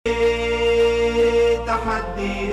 تحدي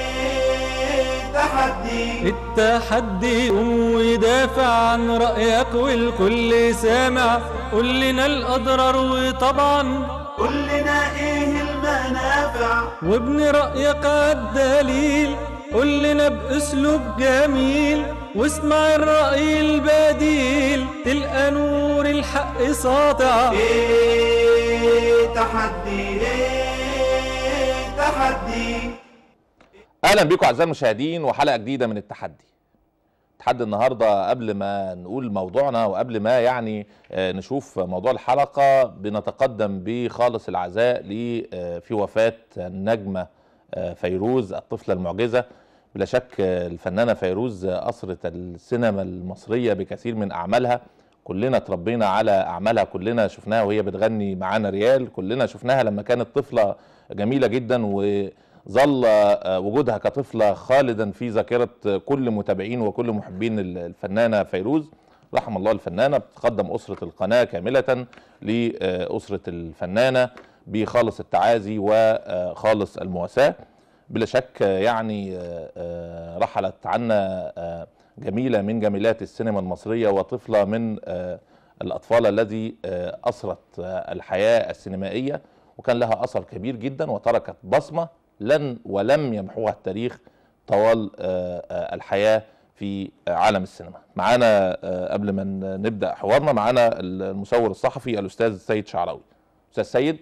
تحدي التحدي قوم ودافع عن رأيك والكل سامع قول لنا الأضرار وطبعا قول لنا ايه المنافع وابن رأيك عالدليل قول لنا بأسلوب جميل واسمع الرأي البديل تلقى نور الحق ساطع ايه تحدي ايه تحدي اهلا بكم اعزائي المشاهدين وحلقه جديده من التحدي تحدي النهارده قبل ما نقول موضوعنا وقبل ما يعني آه، نشوف موضوع الحلقه بنتقدم بخالص العزاء ل آه، في وفاه النجمه آه، فيروز الطفله المعجزه بلا شك آه، الفنانه فيروز آه، اسرت السينما المصريه بكثير من اعمالها كلنا اتربينا على اعمالها كلنا شفناها وهي بتغني معانا ريال كلنا شفناها لما كانت طفله جميله جدا وظل آه، وجودها كطفله خالدا في ذاكره كل متابعين وكل محبين الفنانه فيروز رحم الله الفنانه بتقدم اسره القناه كامله لاسره الفنانه بخالص التعازي وخالص المواساه بلا شك يعني آه، آه، رحلت عنا آه، جميله من جميلات السينما المصريه وطفله من آه، الاطفال الذي آه، اثرت آه، الحياه السينمائيه وكان لها اثر كبير جدا وتركت بصمه لن ولم يمحوها التاريخ طوال آه، آه، الحياه في عالم السينما. معانا آه، قبل ما ن- نبدا حوارنا معانا المصور الصحفي الاستاذ سيد شعراوي. استاذ سيد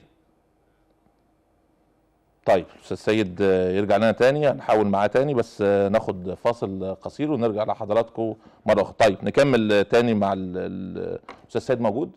طيب استاذ سيد آه، يرجع لنا تاني هنحاول معاه تاني بس آه، ناخد فاصل قصير ونرجع لحضراتكم مره اخرى طيب نكمل آه، تاني مع ال- ال- الاستاذ سيد موجود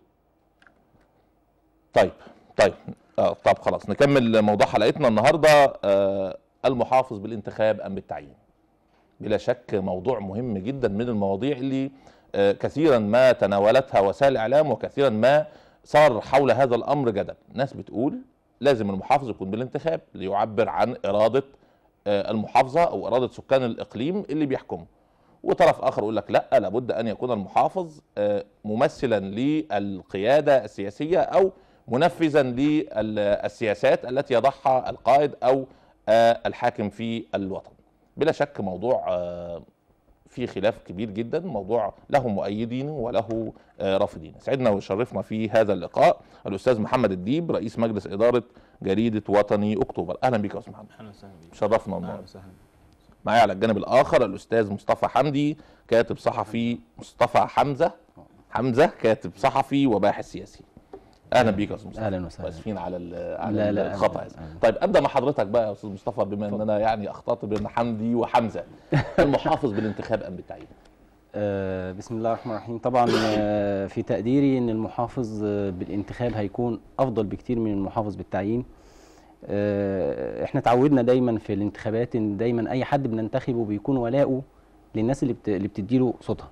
طيب طيب آه طب خلاص نكمل موضوع حلقتنا النهارده آه المحافظ بالانتخاب ام بالتعيين بلا شك موضوع مهم جدا من المواضيع اللي آه كثيرا ما تناولتها وسائل الاعلام وكثيرا ما صار حول هذا الامر جدل ناس بتقول لازم المحافظ يكون بالانتخاب ليعبر عن اراده آه المحافظه او اراده سكان الاقليم اللي بيحكمه وطرف اخر يقول لك لا لابد ان يكون المحافظ آه، ممثلا للقياده السياسيه او منفذا للسياسات التي يضعها القائد او آه، الحاكم في الوطن بلا شك موضوع آه، في خلاف كبير جدا موضوع له مؤيدين وله آه، رافضين سعدنا ويشرفنا في هذا اللقاء الاستاذ محمد الديب رئيس مجلس اداره جريده وطني اكتوبر اهلا بك يا استاذ محمد اهلا وسهلا بيك شرفنا اهلا النهارده وسهلا معايا على الجانب الاخر الاستاذ مصطفى حمدي كاتب صحفي مصطفى حمزه حمزه كاتب صحفي وباحث سياسي اهلا بيك يا استاذ مصطفى اهلا وسهلا. اسفين على ال- على لا، لا، الخطا أبداً، هذا أبداً. طيب ابدا مع حضرتك بقى يا استاذ مصطفى بما ان انا يعني اخطات بين حمدي وحمزه المحافظ بالانتخاب ام بالتعيين آه بسم الله الرحمن الرحيم طبعا آه في تقديري ان المحافظ آه بالانتخاب هيكون افضل بكتير من المحافظ بالتعيين آه احنا تعودنا دايما في الانتخابات ان دايما اي حد بننتخبه بيكون ولاؤه للناس اللي بت... اللي بتديله صوتها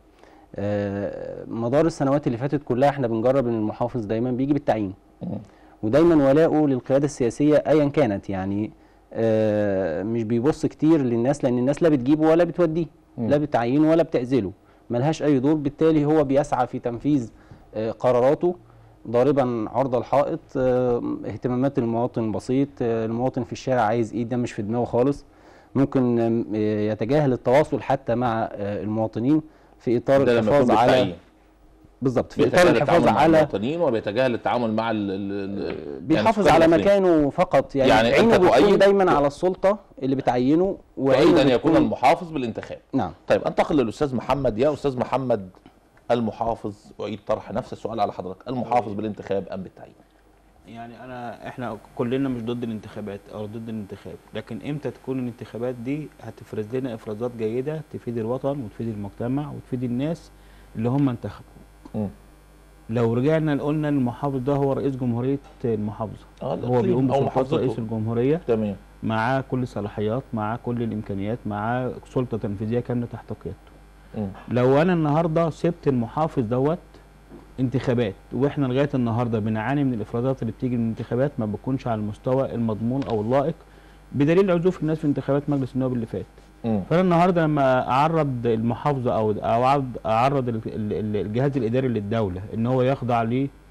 آه مدار السنوات اللي فاتت كلها احنا بنجرب ان المحافظ دايما بيجي بالتعيين مم. ودايما ولاؤه للقياده السياسيه ايا كانت يعني آه مش بيبص كتير للناس لان الناس لا بتجيبه ولا بتوديه مم. لا بتعينه ولا بتعزله ملهاش اي دور بالتالي هو بيسعى في تنفيذ آه قراراته ضاربا عرض الحائط آه اهتمامات المواطن بسيط آه المواطن في الشارع عايز ايه ده مش في دماغه خالص ممكن آم، آه، يتجاهل التواصل حتى مع آه المواطنين في اطار ده لما يكون الحفاظ على بالتعيين بالظبط في اطار بيتجاهل الحفاظ التعامل مع على المواطنين وبيتجاهل التعامل مع ال ال- ال- بيحافظ سكان على الإقليم. مكانه فقط يعني, يعني يعني أنت عينه بتكون تؤيد- دايما على السلطه اللي بتعينه تؤيد ان يكون بتكون- المحافظ بالانتخاب نعم طيب انتقل للاستاذ محمد يا استاذ محمد المحافظ اعيد طرح نفس السؤال على حضرتك المحافظ بالانتخاب ام بالتعيين يعني انا احنا كلنا مش ضد الانتخابات او ضد الانتخاب لكن امتى تكون الانتخابات دي هتفرز لنا افرازات جيده تفيد الوطن وتفيد المجتمع وتفيد الناس اللي هم انتخبوا مم. لو رجعنا قلنا المحافظ ده هو رئيس جمهوريه المحافظه اه هو الإقليم بيقوم أو بسلطات محافظته. رئيس الجمهوريه تمام معاه كل الصلاحيات معاه كل الامكانيات معاه سلطه تنفيذيه كامله تحت قيادته مم. لو انا النهارده سبت المحافظ دوت انتخابات واحنا لغايه النهارده بنعاني من الافرازات اللي بتيجي من الانتخابات ما بتكونش على المستوى المضمون او اللائق بدليل عزوف الناس في انتخابات مجلس النواب اللي فات مم. فانا النهارده لما اعرض المحافظه او او أعرض- اعرض ال- ال- ال- الجهاز الاداري للدوله ان هو يخضع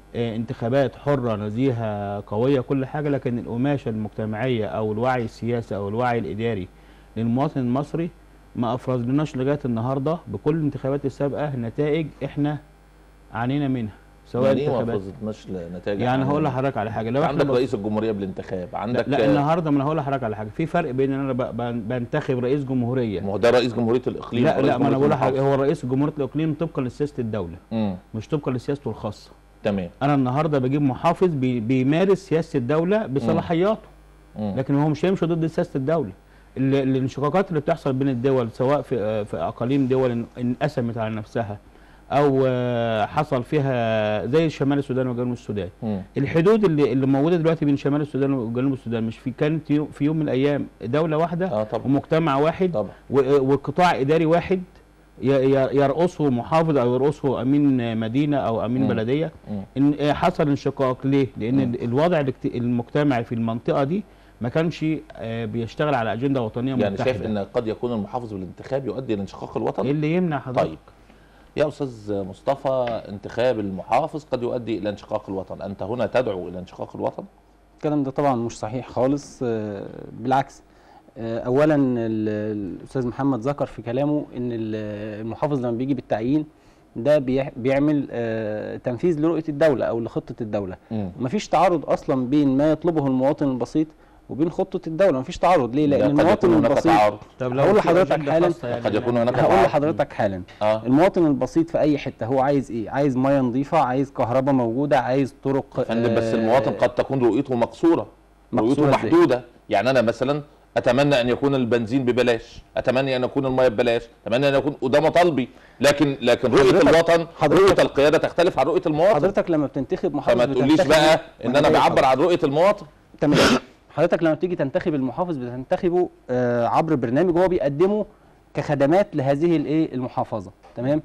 آه، انتخابات حره نزيهه قويه كل حاجه لكن القماشه المجتمعيه او الوعي السياسي او الوعي الاداري للمواطن المصري ما افرزناش لغايه النهارده بكل الانتخابات السابقه نتائج احنا عانينا منها سواء يعني ايه ما انتخابات فزتناش نتائج يعني عن- هقول لحضرتك على حاجه لو احنا عندك بص- رئيس الجمهوريه بالانتخاب عندك لا, لا النهارده ما انا هقول لحضرتك على حاجه في فرق بين ان انا ب- ب- بنتخب رئيس جمهوريه ما هو ده رئيس جمهوريه الاقليم لا ورئيس لا ما انا جمهورية بقول لحضرتك المحافظة. هو رئيس جمهوريه الاقليم طبقا لسياسه الدوله امم مش طبقا لسياسته الخاصه تمام انا النهارده بجيب محافظ بي بيمارس سياسه الدوله بصلاحياته مم. لكن هو مش هيمشي ضد سياسه الدوله ال- الانشقاقات اللي بتحصل بين الدول سواء في آه، في اقاليم دول ان- انقسمت على نفسها او آه، حصل فيها زي شمال السودان وجنوب السودان مم. الحدود اللي اللي موجوده دلوقتي بين شمال السودان وجنوب السودان مش في كانت يو- في يوم من الايام دوله واحده اه طبعا ومجتمع واحد طبعا و- وقطاع اداري واحد ي- ي- يرقصه محافظ او يرقصه امين مدينه او امين مم. بلديه مم. ان آه، حصل انشقاق ليه؟ لان مم. ال- الوضع الاجت- المجتمعي في المنطقه دي ما كانش آه، بيشتغل على اجنده وطنيه يعني متحده شايف ان قد يكون المحافظ بالانتخاب يؤدي الى انشقاق الوطن ايه اللي يمنع حضرتك؟ طيب يا استاذ مصطفى انتخاب المحافظ قد يؤدي الى انشقاق الوطن انت هنا تدعو الى انشقاق الوطن الكلام ده طبعا مش صحيح خالص آه، بالعكس آه، اولا ال- الاستاذ محمد ذكر في كلامه ان ال- المحافظ لما بيجي بالتعيين ده بيح- بيعمل آه، تنفيذ لرؤيه الدوله او لخطه الدوله مم. مفيش تعارض اصلا بين ما يطلبه المواطن البسيط وبين خطه الدوله مفيش تعارض ليه ده لان قد المواطن يكون هناك البسيط تعارض طب هقول في لحضرتك أجندة حالا- خاصة يعني قد يكون هناك هقول تعارض. لحضرتك حالا اه المواطن البسيط في اي حته هو عايز ايه عايز ميه نظيفه عايز كهرباء موجوده عايز طرق فندم بس آه، المواطن قد تكون رؤيته مقصوره رؤيته مقصورة إزاي؟ محدوده يعني انا مثلا اتمنى ان يكون البنزين ببلاش اتمنى ان يكون الميه ببلاش اتمنى ان يكون وده مطالبي لكن لكن رؤيه حضرتك- الوطن حضرتك- رؤيه القياده تختلف عن رؤيه المواطن حضرتك لما بتنتخب محافظ فما تقوليش بتنتخب- بقى ان وأنا انا جاي بعبر لحضرتك. عن رؤيه المواطن تمام حضرتك لما بتيجي تنتخب المحافظ بتنتخبه آه، عبر برنامج هو بيقدمه كخدمات لهذه الايه المحافظه تمام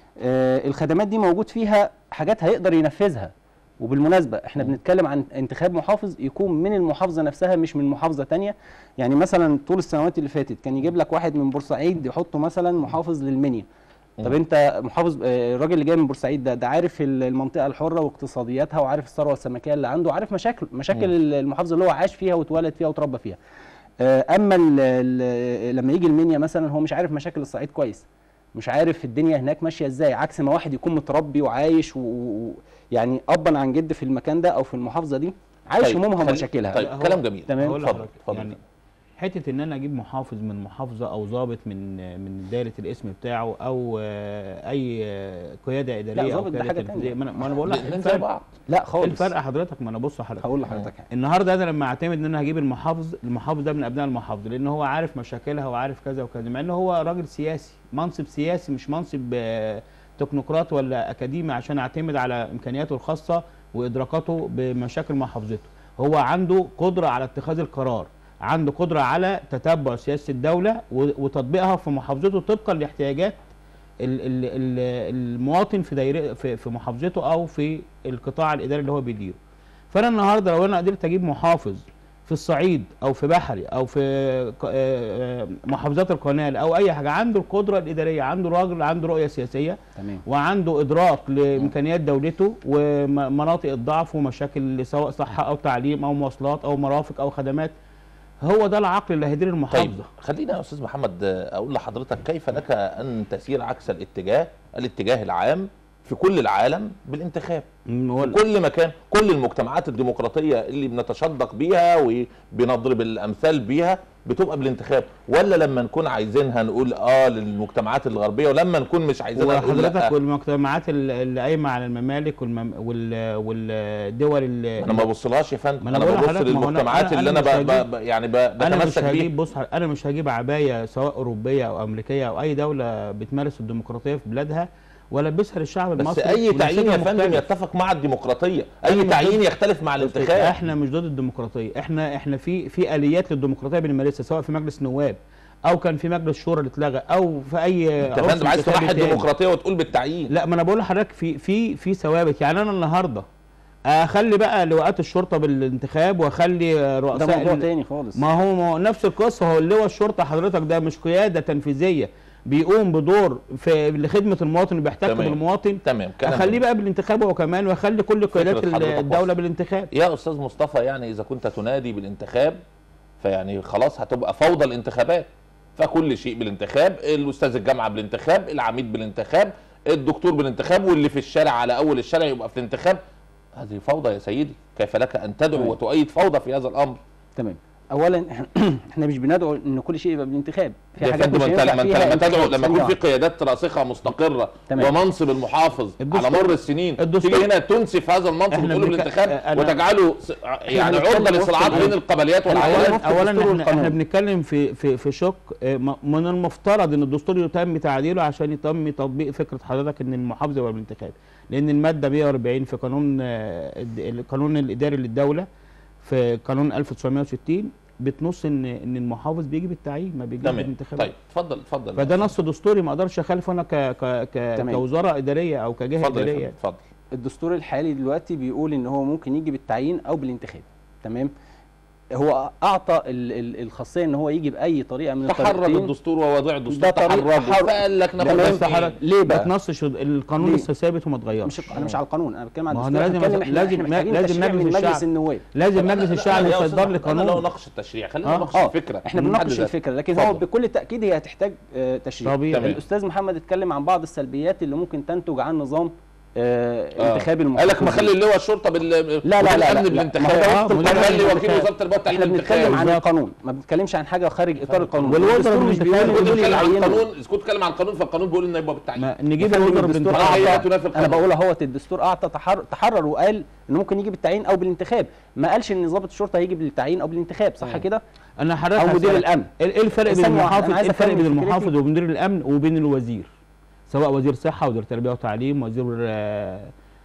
آه، الخدمات دي موجود فيها حاجات هيقدر ينفذها وبالمناسبه احنا بنتكلم عن انتخاب محافظ يكون من المحافظه نفسها مش من محافظه تانية يعني مثلا طول السنوات اللي فاتت كان يجيب لك واحد من بورسعيد يحطه مثلا محافظ للمنيا طب مم. انت محافظ آه، الراجل اللي جاي من بورسعيد ده ده عارف ال- المنطقه الحره واقتصادياتها وعارف الثروه السمكيه اللي عنده وعارف مشاكل مشاكل ال- المحافظه اللي هو عاش فيها واتولد فيها وتربى فيها آه، اما ال ال لما يجي المنيا مثلا هو مش عارف مشاكل الصعيد كويس مش عارف الدنيا هناك ماشيه ازاي عكس ما واحد يكون متربي وعايش و- و- يعني ابا عن جد في المكان ده او في المحافظه دي عايش طيب، همومها خلي- ومشاكلها طيب هو- كلام جميل تمام. هقول اتفضل لحضرتك اتفضل يعني حته ان انا اجيب محافظ من محافظه او ضابط من من دايره الاسم بتاعه او آه، اي آه، قياده اداريه او ضابط ده قياده حاجة تنفيذيه تانية. ما انا ما أنا بقول لك الاثنين زي الفرق بعض لا إيه خالص الفرق حضرتك ما انا بص حضرتك هقول لحضرتك حاجه النهارده انا لما اعتمد ان انا هجيب المحافظ المحافظ ده من ابناء المحافظه لان هو عارف مشاكلها وعارف كذا وكذا مع ان هو راجل سياسي منصب سياسي مش منصب آه، تكنوقراط ولا اكاديمي عشان اعتمد على امكانياته الخاصه وادراكاته بمشاكل محافظته هو عنده قدره على اتخاذ القرار عنده قدره على تتبع سياسه الدوله و- وتطبيقها في محافظته طبقا لاحتياجات ال- ال- ال- المواطن في دايره في في محافظته او في القطاع الاداري اللي هو بيديره فانا النهارده لو انا قدرت اجيب محافظ في الصعيد او في بحري او في ق- آه، آه، محافظات القناه او اي حاجه عنده القدره الاداريه عنده راجل عنده رؤيه سياسيه تمام وعنده ادراك لامكانيات دولته ومناطق الضعف ومشاكل سواء صحه او تعليم او مواصلات او مرافق او خدمات هو ده العقل اللي هيدير طيب المحافظه خلينا يا استاذ محمد آه، اقول لحضرتك كيف لك ان تسير عكس الاتجاه الاتجاه العام في كل العالم بالانتخاب مم، هو في كل مكان كل المجتمعات الديمقراطيه اللي بنتشدق بيها وبنضرب الامثال بيها بتبقى بالانتخاب ولا لما نكون عايزينها نقول اه للمجتمعات الغربيه ولما نكون مش عايزينها نقول وحضرتك لا والمجتمعات ال- اللي قايمه على الممالك والمم... وال... والدول اللي انا ما ببصلهاش يا فندم ما أنا انا بقول ببص لحضرتك ما هو أنا- للمجتمعات أنا- اللي أنا انا مش ب... هجيب- ب... يعني ب... انا مش بتمسك هجيب بيه بص انا مش هجيب عبايه سواء اوروبيه او امريكيه او اي دوله بتمارس الديمقراطيه في بلادها والبسها للشعب بس المصري اي تعيين يا ونسيبها فندم مختلف. يتفق مع الديمقراطيه أنا اي مش تعيين ضد- يختلف مع الانتخاب احنا مش ضد الديمقراطيه احنا احنا في في اليات للديمقراطيه بنمارسها سواء في مجلس نواب او كان في مجلس شورى اللي اتلغى او في اي انت يا عرف فندم عايز انتخابي تنحي تاني. الديمقراطيه وتقول بالتعيين لا ما انا بقول لحضرتك في في في ثوابت يعني انا النهارده اخلي بقى لواءات الشرطه بالانتخاب واخلي ده رؤساء موضوع ال- تاني خالص ما هو ما هو نفس القصه هو اللواء الشرطه حضرتك ده مش قياده تنفيذيه بيقوم بدور في لخدمه المواطن وبيحتك تمام. بالمواطن تمام كلام اخليه جميل. بقى بالانتخاب هو كمان واخلي كل قيادات فكرة حضرتك الدوله واضحة. بالانتخاب يا استاذ مصطفى يعني اذا كنت تنادي بالانتخاب فيعني خلاص هتبقى فوضى الانتخابات فكل شيء بالانتخاب الاستاذ الجامعه بالانتخاب العميد بالانتخاب الدكتور بالانتخاب واللي في الشارع على اول الشارع يبقى في الانتخاب هذه فوضى يا سيدي كيف لك ان تدعو تمام. وتؤيد فوضى في هذا الامر تمام اولا احنا مش بندعو ان كل شيء يبقى بالانتخاب في يا حاجات فندم مش انت هينفع لما انت فيها لما تدعو انتخاب. لما يكون في ثانية قيادات راسخه مستقره تمام. ومنصب المحافظ على الدستور- مر السنين الدستور- تيجي هنا تنسف هذا المنصب احنا وتقوله بنك- بالانتخاب أنا- وتجعله س- يعني بنتكلم عرضه وفق لصراعات القانون. بين القبليات احنا والعائلات وفق اولا الدستور احنا, والقانون. احنا بنتكلم في في في شق آه، م- من المفترض ان الدستور يتم تعديله عشان يتم تطبيق فكره حضرتك ان المحافظه يبقى بالانتخاب لان الماده 140 في قانون آه، الد- القانون الاداري للدوله في قانون 1960 بتنص ان ان المحافظ بيجي بالتعيين ما بيجيش تمام بالانتخاب طيب اتفضل اتفضل فده نص دستوري ما اقدرش اخالفه انا ك ك ك تمام. كوزاره اداريه او كجهه اتفضل يا اداريه فندم، اتفضل الدستور الحالي دلوقتي بيقول ان هو ممكن يجي بالتعيين او بالانتخاب تمام هو اعطى ال- ال- الخاصيه ان هو يجي باي طريقه من تحرر الطريقتين الدستور ووضع الدستور ده طريق تحرره تحرر. فقال لك ناخد تمام. بس إيه؟ ليه ما بقى تنصش القانون ليه؟ لسه ثابت وما اتغيرش مش انا مش على القانون انا بتكلم عن ما هو الدستور أنا أنا لازم- بتكلم احنا لازم- احنا محتاجين لازم تشريع مجلس من مجلس الشعب. النواب لازم طب مجلس أنا- الشعب لا، يا يصدر أستاذ لي أحمد، انا لا قانون اناقش التشريع خلينا آه. نناقش اه الفكره احنا من بنناقش حد ذاته. الفكره لكن هو اتفضل. بكل تاكيد هي هتحتاج آه، تشريع طبيعي. تمام. الاستاذ محمد اتكلم عن بعض السلبيات اللي ممكن تنتج عن نظام آه، آه. انتخابي قال لك ما المحافظين. خلي اللواء الشرطه بال لا، لا، لا، لا، الامن لا. بالانتخاب ما هو ده وفق ما القانون. خلي وكيل الانتخاب. وزاره التربيه والتعليم احنا بنتكلم بالانتخاب عن بالظبط. القانون ما بنتكلمش عن حاجه خارج اطار القانون والوزراء الدستور مش بالانتخاب بيقول كنت دول بتتكلم عن يعينوا. القانون إذا كنت بتتكلم عن القانون فالقانون بيقول ان يبقى بالتعيين ما نجيب يا فندم الوزراء الدستور بالانتخاب آه، هي اعطى تنافي انا القانون. بقول اهوت الدستور اعطى تحر... تحرر وقال انه ممكن يجي بالتعيين او بالانتخاب ما قالش ان ضابط الشرطه هيجي بالتعيين او بالانتخاب صح كده انا حضرتك او مدير هسألك، الامن ايه إيه الفرق بين ثانية واحدة، المحافظ أنا عايز ايه الفرق أفهم بين فكرتي. المحافظ ومدير الامن وبين الوزير سواء وزير صحه وزير تربيه وتعليم وزير آه،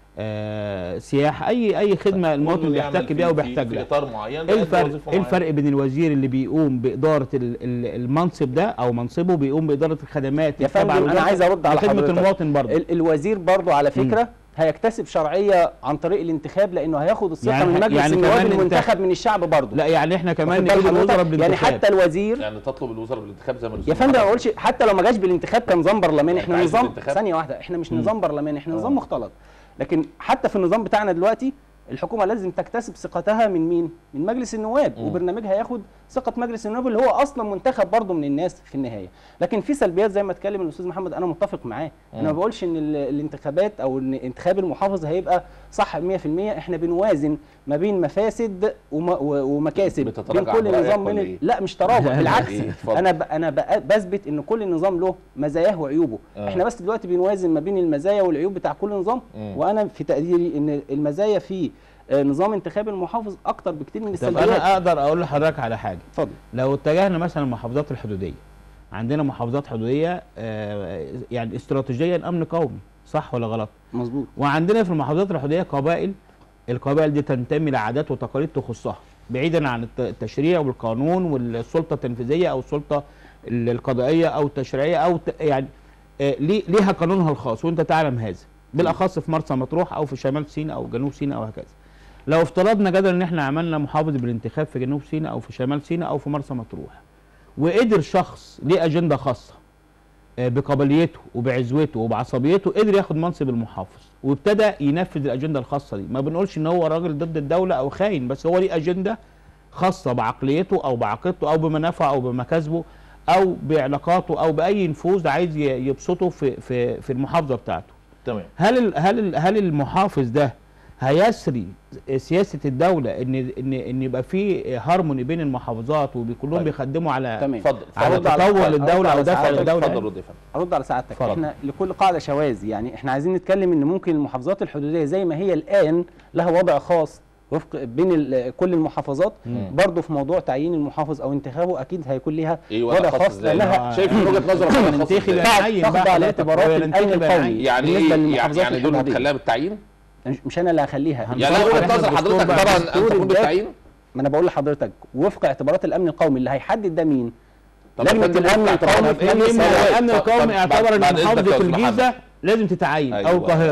آه، سياحه اي اي خدمه المواطن كله يعمل بيحتك في- بيها في- وبيحتاج في لها اطار معين ايه بيأدي الفرق وظيفة ايه معينة. الفرق بين الوزير اللي بيقوم باداره ال- ال- المنصب ده او منصبه بيقوم باداره الخدمات يا التابعة فندم، أنا للوزارة عايز أرد على لخدمه حضرتك. المواطن برضه ال- الوزير برضو على فكره هيكتسب شرعيه عن طريق الانتخاب لانه هياخد الثقه يعني من ح- مجلس يعني النواب كمان انت- المنتخب من الشعب برضو لا يعني احنا كمان واخد بال نجيب الوزراء حضرتك؟ يعني بالانتخاب حتى الوزير يعني تطلب الوزراء بالانتخاب زي ما يا الأستاذ فندم ما محمد اقولش حتى لو ما جاش بالانتخاب كنظام برلماني يعني احنا عايز نظام بالانتخاب؟ ثانيه واحده احنا مش مم. نظام برلماني احنا آه. نظام مختلط لكن حتى في النظام بتاعنا دلوقتي الحكومه لازم تكتسب ثقتها من مين من مجلس النواب مم. وبرنامجها ياخد ثقه مجلس النواب اللي هو اصلا منتخب برضه من الناس في النهايه لكن في سلبيات زي ما اتكلم الاستاذ محمد انا متفق معاه انا ما مم. بقولش ان ال- الانتخابات او ان انتخاب المحافظ هيبقى صح 100% احنا بنوازن ما بين مفاسد وم- و- ومكاسب بين بتتراجع كل برأيك نظام ولا من إيه؟ ال- لا مش تراجع بالعكس إيه؟ اتفضل. انا ب... انا ب... بثبت ان كل نظام له مزاياه وعيوبه آه. احنا بس دلوقتي بنوازن ما بين المزايا والعيوب بتاع كل نظام مم. وانا في تقديري ان المزايا في آه، نظام انتخابي المحافظ اكتر بكتير من طب السلبيات انا اقدر اقول لحضرتك على حاجه اتفضل لو اتجهنا مثلا المحافظات الحدوديه عندنا محافظات حدوديه آه، يعني استراتيجيا امن قومي صح ولا غلط مظبوط وعندنا في المحافظات الحدوديه قبائل القبائل دي تنتمي لعادات وتقاليد تخصها بعيدا عن الت- التشريع والقانون والسلطه التنفيذيه او السلطه ال- القضائيه او التشريعيه او ت- يعني آه، ليه- ليها قانونها الخاص وانت تعلم هذا بالاخص في مرسى مطروح او في شمال سيناء او جنوب سيناء او هكذا لو افترضنا جدلا ان احنا عملنا محافظ بالانتخاب في جنوب سيناء او في شمال سيناء او في مرسى مطروح وقدر شخص ليه اجنده خاصه آه، بقبليته وبعزوته وبعصبيته قدر ياخد منصب المحافظ وابتدى ينفذ الاجنده الخاصه دي ما بنقولش ان هو راجل ضد الدوله او خاين بس هو ليه اجنده خاصه بعقليته او بعقيدته او بمنافعه او بمكاسبه او بعلاقاته او باي نفوذ عايز ي- يبسطه في في في المحافظه بتاعته تمام هل ال- هل ال- هل المحافظ ده هيسري سياسه الدوله ان ان ان يبقى في هارموني بين المحافظات وكلهم طيب. بيخدموا على تمام اتفضل على أرد على- تطور أرد للدوله على او دفع سعادتك. للدوله اتفضل رد يا فندم ارد على سعادتك اتفضل. احنا لكل قاعده شواذ يعني احنا عايزين نتكلم ان ممكن المحافظات الحدوديه زي ما هي الان لها وضع خاص وفق بين ال- كل المحافظات مم. برضه في موضوع تعيين المحافظ او انتخابه اكيد هيكون ليها ايه وضع وضع خاص خاص ازاي لها شايف من وجهه نظرك وضع خاص ننتخب ازاي نعين بقى تخضع حضرتك، لاعتبارات ولا الامن ننتخب القومي نعين. يعني بالنسبه ايه للمحافظات يعني دول الحدودية. هتخليها بالتعيين مش مش انا اللي هخليها هن- يعني طبعاً وجهه إحنا نظر الدستور حضرتك بقى طبعا ان الدستور تكون الذات- بالتعيين ما انا بقول لحضرتك وفق اعتبارات الامن القومي اللي هيحدد ده مين طب يا لجنه فندم الامن وفق القومي اعتبارات في طب مجلس إيه النواب. الامن طب- القومي طب اعتبر ان بعد إذنك محافظه يا أستاذ الجيزه لازم تتعين او أيوة. القاهره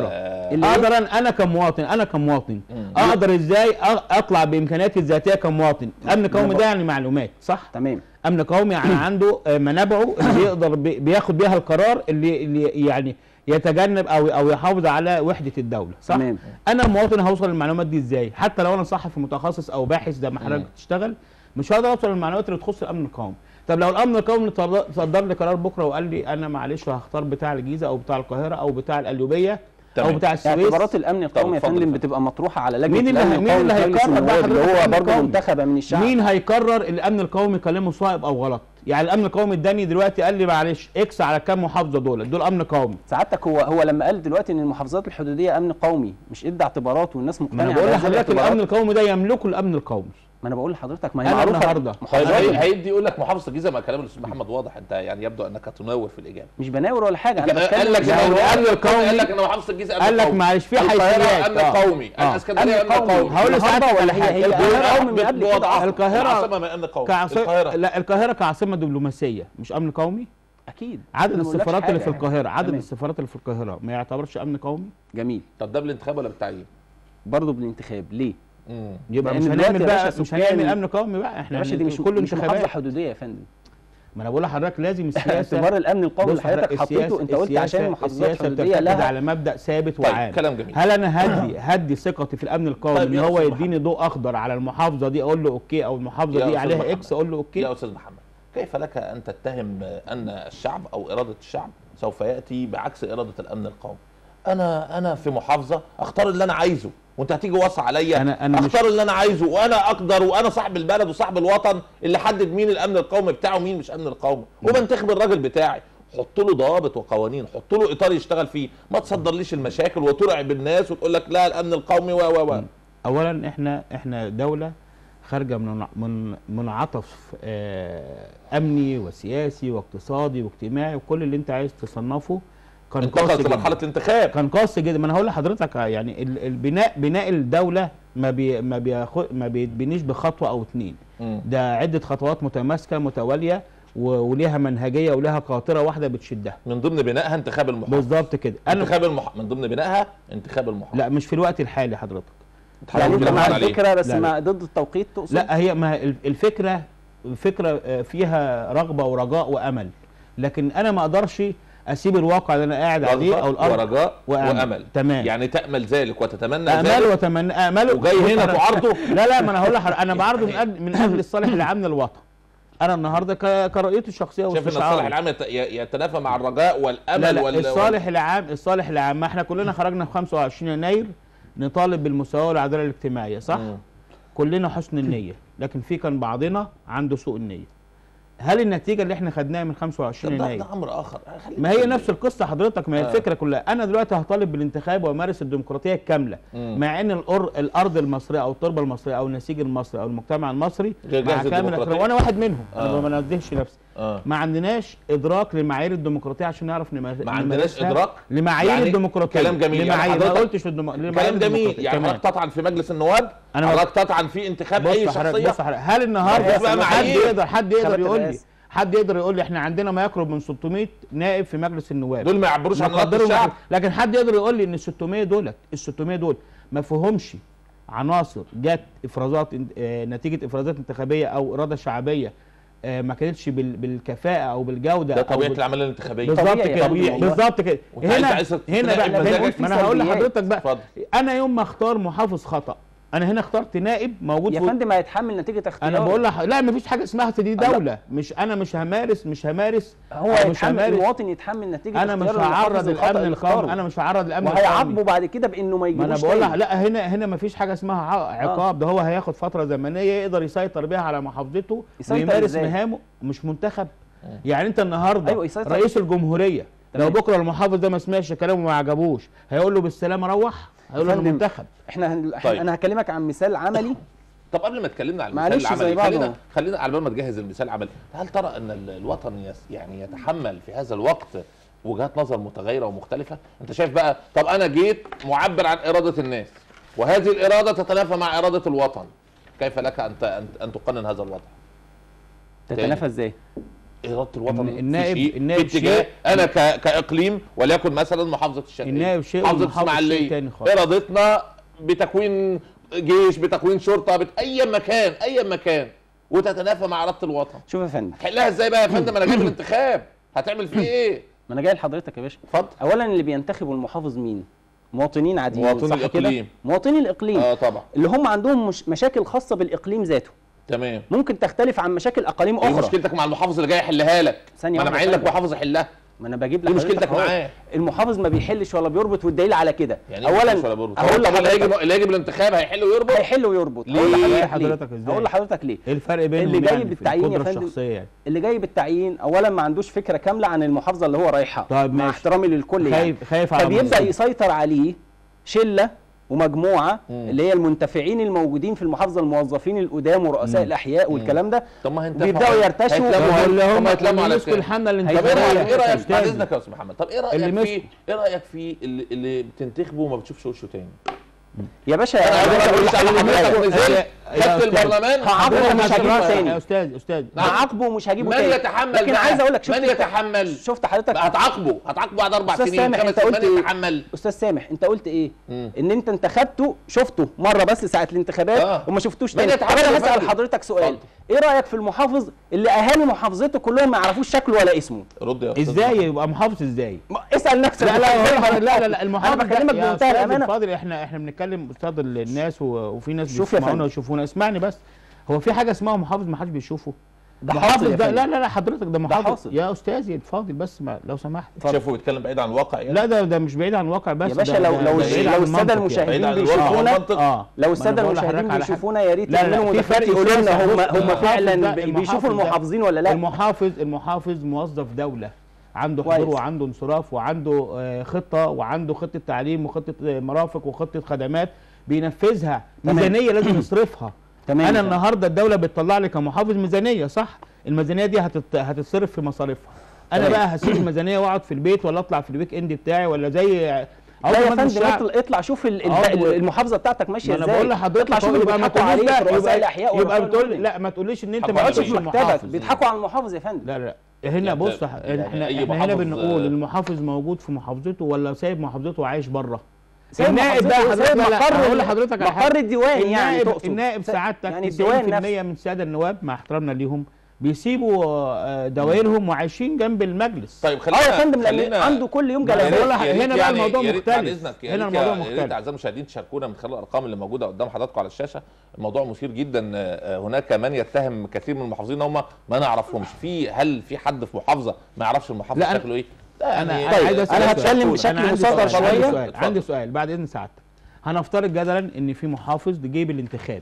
اللي اقدر انا انا كمواطن انا كمواطن مم. اقدر ازاي أ- اطلع بامكانياتي الذاتيه كمواطن امن قومي ده يعني معلومات صح تمام امن قومي يعني عنده آه، منابعه اللي بيقدر بي- بياخد بيها القرار اللي اللي يعني يتجنب او او يحافظ على وحده الدوله صح تمام. انا مواطن هوصل للمعلومات دي ازاي حتى لو انا صحفي متخصص او باحث زي ما حضرتك مم. بتشتغل مش هقدر اوصل للمعلومات اللي تخص الامن القومي طب لو الامن القومي صدر صدر لي قرار بكره وقال لي انا معلش هختار بتاع الجيزه او بتاع القاهره او بتاع القليوبيه او تمام. بتاع السويس اعتبارات الامن القومي يا اتفضل، فندم اتفضل. بتبقى مطروحه على لجنه مين اللي الامن ه- مين القومي اللي في مجلس هيقرر بقى النواب اللي حضرتك هو الأمن برضه القومي؟ منتخبه من الشعب مين هيقرر الامن القومي كلامه صائب او غلط يعني الامن القومي اداني دلوقتي قال لي معلش اكس على كام محافظه دول دول امن قومي سعادتك هو هو لما قال دلوقتي ان المحافظات الحدوديه امن قومي مش ادى اعتبارات والناس ما مقتنعه انا بقول بهذه لحضرتك الاعتبارات. الامن القومي ده يملكه الامن القومي ما انا بقول لحضرتك ما هي أنا معروفه النهاردة. طيب محافظات هي- هيدي يقول لك محافظه الجيزه ما كلام الاستاذ محمد واضح انت يعني يبدو انك تناور في الاجابه مش بناور ولا حاجه انا قال بتكلم لك مش إن لو الامن الأمن القومي قال القومي- لك ان محافظه الجيزه امن قال لك قومي. معلش في القاهره حيثيات امن آه. قومي آه. الاسكندريه أمن امن قومي. قومي هقول لسعادتك النهارده ولا على هي حاجة. هي القاهره امن قومي من قبل كده بوضع أصلاً. القاهرة العاصمه من امن قومي كعاصمة القاهره لا القاهره كعاصمه دبلوماسيه مش امن قومي اكيد عدد أنا ما بقولكش السفارات اللي في حاجة. القاهره عدد تمام. السفارات اللي في القاهره ما يعتبرش امن قومي جميل طب ده بالانتخاب ولا بالتعيين؟ برضه بالانتخاب ليه؟ مم. يبقى لأن مش دلوقتي هنعمل يا بقى باشا مش سكان- هنعمل امن قومي بقى احنا يا باشا دي مش كله مش محافظه انتخابات حدوديه يا فندم ما انا بقول لحضرتك لازم السياسه اعتبار الامن القومي اللي بص حضرتك حضرتك حطيته انت قلت السياسة- عشان المحافظات السياسه الحدوديه بتعتمد لها على مبدا ثابت طيب وعام كلام جميل هل انا هدي هدي ثقتي في الامن القومي طيب ان يا هو أستاذ يديني ضوء اخضر على المحافظه دي اقول له اوكي او المحافظه يا دي أستاذ عليها محمد. اكس اقول له اوكي يا استاذ محمد كيف لك ان تتهم ان الشعب او اراده الشعب سوف ياتي بعكس اراده الامن القومي انا انا في محافظه اختار اللي انا عايزه وانت هتيجي واصي عليا أنا- أنا مش- اختار اللي انا عايزه وانا اقدر وانا صاحب البلد وصاحب الوطن اللي حدد مين الامن القومي بتاعه ومين مش امن القومي وبنتخب الراجل بتاعي حط له ضوابط وقوانين حط له اطار يشتغل فيه ما تصدرليش المشاكل وترعب الناس وتقول لك لا الامن القومي و و و اولا احنا احنا دوله خارجه من من منعطف آه، امني وسياسي واقتصادي واجتماعي وكل اللي انت عايز تصنفه كان انتقل قاسي في جدا. مرحله الانتخاب كان قاسي جدا ما انا هقول لحضرتك يعني ال- البناء بناء الدوله ما بي ما بياخد ما بيتبنيش بخطوه او اتنين مم. ده عده خطوات متماسكه متواليه و- وليها منهجيه وليها قاطره واحده بتشدها من ضمن بنائها انتخاب المحافظ بالظبط كده انا انتخاب المح... من ضمن بنائها انتخاب المحافظ لا مش في الوقت الحالي حضرتك يعني انت بناء مع عليه. الفكره بس لا، لا. ما ضد التوقيت تقصد؟ لا هي ما ال- الفكره الفكره آه، فيها رغبه ورجاء وامل لكن انا ما اقدرش اسيب الواقع اللي انا قاعد عليه او رغبة الارض ورجاء وأمل. وامل تمام. يعني تامل ذلك وتتمنى امل ذلك وتمنى امل وجاي هنا تعارضه لا لا ما انا هقول لحضرتك انا بعرضه من اجل من اجل الصالح العام للوطن انا النهارده ك- كرؤيتي الشخصيه شايف ان واستشعاري. الصالح العام يت- ي- يتنافى مع الرجاء والامل لا لا وال... الصالح العام الصالح العام ما احنا كلنا خرجنا في 25 يناير نطالب بالمساواه والعداله الاجتماعيه صح؟ مم. كلنا حسن النيه لكن في كان بعضنا عنده سوء النيه هل النتيجه اللي احنا خدناها من 25 ده, يناير ده امر اخر خلينا ما هي نتكلم. نفس القصه حضرتك ما هي آه. الفكره كلها انا دلوقتي هطالب بالانتخاب وامارس الديمقراطيه الكامله مم. مع ان الأر... الارض المصريه او التربه المصريه او النسيج المصري او المجتمع المصري غير مع جاهز كامل للديمقراطية. احترام وانا واحد منهم آه. انا ما بنزهش نفسي اه ما عندناش ادراك لمعايير الديمقراطيه عشان نعرف نمارس ما عندناش ادراك لمعايير يعني الديمقراطيه كلام جميل. يعني لمعايير ما حضرتك- قلتش للدم... لمعايير كلام جميل الديمقراطية. يعني تمام. حضرتك تطعن في مجلس النواب أنا حضرتك تطعن في انتخاب اي بص حضرتك شخصيه بص حضرتك هل النهارده مفيش بقى حد معايير. يقدر حد يقدر خبرة يقول لي الرئاسة. حد يقدر يقول لي احنا عندنا ما يقرب من 600 نائب في مجلس النواب دول ما يعبروش عن اراده نقدرهم الشعب لكن حد يقدر يقول لي ان ال 600 دولت ال 600 دول ما فيهمش عناصر جت افرازات آه، نتيجه افرازات انتخابيه او اراده شعبيه آه، ما كانتش بال- بالكفاءه او بالجوده ده أو طبيعه بال- العمليه الانتخابيه بالظبط طبيعي يا كده فندم والله. بالظبط كده وأنت عايز- هنا عايز هنا تناقش بقى مزاجك ما انا هقول سلبيات. لحضرتك بقى اتفضل انا يوم ما اختار محافظ خطا انا هنا اخترت نائب موجود يا في فندم هيتحمل نتيجه اختياره انا بقول لك لا مفيش حاجه اسمها دي لا. دوله مش انا مش همارس مش همارس هو أو مش هيتحمل همارس المواطن يتحمل نتيجه انا مش اختياره هعرض للمحافظ الخطأ الامن اللي القومي اختاره. انا مش هعرض الامن القومي وهيعاقبه بعد كده بانه ما ما يجيبوش انا بقول لك تاني. لا هنا هنا مفيش حاجه اسمها ع- عقاب ده هو هياخد فتره زمنيه يقدر يسيطر بيها على محافظته يسيطر ويمارس إزاي؟ مهامه مش منتخب يعني انت النهارده أيوة، يسيطر. رئيس الجمهوريه لو تمام. بكره المحافظ ده ما سمعش كلامه وما عجبوش هيقول له بالسلامه روح هيقول له انا فندم، منتخب احنا هن... طيب. طيب. انا هكلمك عن مثال عملي طب قبل ما اتكلمنا عن المثال معلش العملي زي بعضه. خلينا خلينا على بال ما تجهز المثال العملي هل ترى ان ال- الوطن يس يعني يتحمل في هذا الوقت وجهات نظر متغيره ومختلفه انت شايف بقى طب انا جيت معبر عن اراده الناس وهذه الاراده تتنافى مع اراده الوطن كيف لك ان ت- ان أن تقنن هذا الوضع تتنافى ازاي؟ اراده الوطن في النائب- شيء النائب في اتجاه شيء- انا ك... كاقليم وليكن مثلا محافظه الشرقيه النائب شيء محافظه والمحافظ شيء اسماعيليه تاني خالص. ارادتنا بتكوين جيش بتكوين شرطه بت... اي مكان اي مكان وتتنافى مع اراده الوطن شوف يا فندم هتحلها ازاي بقى يا فندم انا جايب الانتخاب هتعمل فيه ايه ما انا جاي لحضرتك يا باشا اتفضل اولا اللي بينتخبوا المحافظ مين مواطنين عاديين مواطني صح كده الإقليم. مواطني الاقليم اه طبعا اللي هم عندهم مش مشاكل خاصه بالاقليم ذاته تمام ممكن تختلف عن مشاكل اقاليم ايه اخرى مشكلتك مع المحافظ اللي جاي يحلها لك ثانية ما انا واحدة معين لك ثانية. محافظ يحلها ما انا بجيب ايه لحضرتك مشكلتك أهو. معاه المحافظ ما بيحلش ولا بيربط والدليل على كده يعني إيه مش ولا بربط؟ اقول هو اللي يجي لحضرتك اللي يجي بالانتخاب هيحل ويربط هيحل ويربط ليه؟ هقول لحضرتك حضرتك ليه إزاي؟ هقول لحضرتك ليه ايه الفرق بينهم اللي جاي يعني في بالتعيين يا القدرة فندم؟ الشخصيه يعني اللي جاي بالتعيين اولا ما عندوش فكره كامله عن المحافظه اللي هو رايحها طيب مع ماشي. احترامي للكل يعني خايف خايف على فبيبدا منصبه. يسيطر عليه شله ومجموعه مم. اللي هي المنتفعين الموجودين في المحافظه الموظفين القدام ورؤساء مم. الاحياء والكلام ده طب ما هينتفعوا بيبداوا يرتشوا هيتلموا طب على- اللي طب هم ما يتلموا على اللي مسكوا كده. الحمله طب ايه الانتخابيه رايك ايه رايك بعد أستاذي. اذنك يا استاذ محمد طب ايه اللي رايك مسكوا. في ايه رايك في اللي, اللي بتنتخبه وما بتشوفش وشه تاني يا باشا انا يا باشا عايز أقول اقول لحضرتك لحضرتك حاجة. نزلت يا خدت أستاذ. البرلمان هعاقبه حضرتك مش مش هجيبه هتجيبه تاني. يا استاذ استاذ نعم. هعاقبه ومش هجيبه من تاني يتحمل لكن بقى؟ عايز اقول لك شفت من أنت- يتحمل شفت حضرتك هتعاقبه هتعاقبه بعد اربع أستاذ سنين سامح، خمس أنت سنين قلت من إيه؟ يتحمل استاذ سامح انت قلت ايه مم. ان انت انتخبته شفته مره بس ساعه الانتخابات آه. وما شفتوش من تاني يتحمل انا يا هسال فندم؟ حضرتك سؤال اتفضل. ايه رايك في المحافظ اللي اهالي محافظته كلهم ما يعرفوش شكله ولا اسمه رد يا استاذ ازاي محمد. يبقى محافظ ازاي ما- اسال نفسك لا لا إزاي هو- لا لا لا انا المحافظ بكلمك ده- يا بمنتهى أستاذ الامانه الفاضل احنا احنا بنتكلم قصاد الناس و- وفي ناس شوف يا بيسمعونا فندم. ويشوفونا اسمعني بس هو في حاجه اسمها محافظ ما حدش بيشوفه ده محافظ حاصل يا ده فندم. لا لا لا حضرتك ده محافظ حاصل. يا استاذي الفاضل بس ما لو سمحت شافه بيتكلم بعيد عن الواقع يعني لا ده ده مش بعيد عن الواقع بس يا باشا ده- لو ده- لو ده بعيد عن لو الساده المنطق يعني. بعيد المشاهدين عن الواقع بيشوفونا والمنطق اه لو ما الساده أنا بقول المشاهدين لحضرتك على حاجة. بيشوفونا يا ريت لا لا يعملوا في مداخلات فرق يقولوا لنا هم أستاذ. هم المحافظ فعلا ده- بي- المحافظ بيشوفوا ده- المحافظين ولا لا المحافظ المحافظ موظف دوله عنده كويس. حضور وعنده انصراف وعنده آه، خطه وعنده خطه تعليم وخطه آه، مرافق وخطه خدمات بينفذها تمام. ميزانيه لازم يصرفها تمام انا النهارده الدوله بتطلع لي كمحافظ ميزانيه صح الميزانيه دي هتت... هتتصرف في مصاريفها انا تمام. بقى هسيب الميزانيه واقعد في البيت ولا اطلع في الويك اند بتاعي ولا زي لا يا مجلس فندم الشعب. اطلع, اطلع شوف ال- ال- آه، و- المحافظه بتاعتك ماشيه ما ازاي انا بقول لحضرتك اطلع شوف أهو، اللي يبقى ما بيضحكوا تقوليش عليك بقى رؤساء يبقى, الاحياء يبقى ورؤساء بتقول المدن. لا ما تقوليش ان انت طب ما ما ما بتشوفش تقولش تقولش في المحافظ مكتبك بيضحكوا على المحافظ يا فندم لا لا هنا يعني بص ده- احنا يعني أي احنا هنا محافظ، بنقول آه، المحافظ موجود في محافظته ولا سايب محافظته وعايش بره سايب النائب بقى محافظته، حضرتك سايب لا لا مقر هقول ال- لحضرتك على مقر حاجة. الديوان يعني النائب تقصد النائب سعادتك يعني 90% الديوان نفسه من الساده النواب مع احترامنا ليهم بيسيبوا آه، دوائرهم وعايشين جنب المجلس طيب اه خلينا يا فندم لان خلينا عنده كل يوم ما أنا جلسات بقول لك- يا ريت هنا بقى يعني- الموضوع يا ريت بعد مختلف. اذنك يا هنا ريت الموضوع يا- يا ريت مختلف. اعزائي المشاهدين تشاركونا من خلال الارقام اللي موجوده قدام حضراتكم على الشاشه الموضوع مثير جدا آه، هناك من يتهم كثير من المحافظين ان هم ما نعرفهمش في هل في حد في محافظه ما يعرفش المحافظ لا، أنا- شكله ايه لا انا يعني انا عايز أنا اسال هتكلم سؤال. بشكل أنا عندي مصغر سؤال. عندي شوية. سؤال عندي اتفضل. سؤال بعد اذن سعادتك هنفترض جدلا ان في محافظ جيب الانتخابي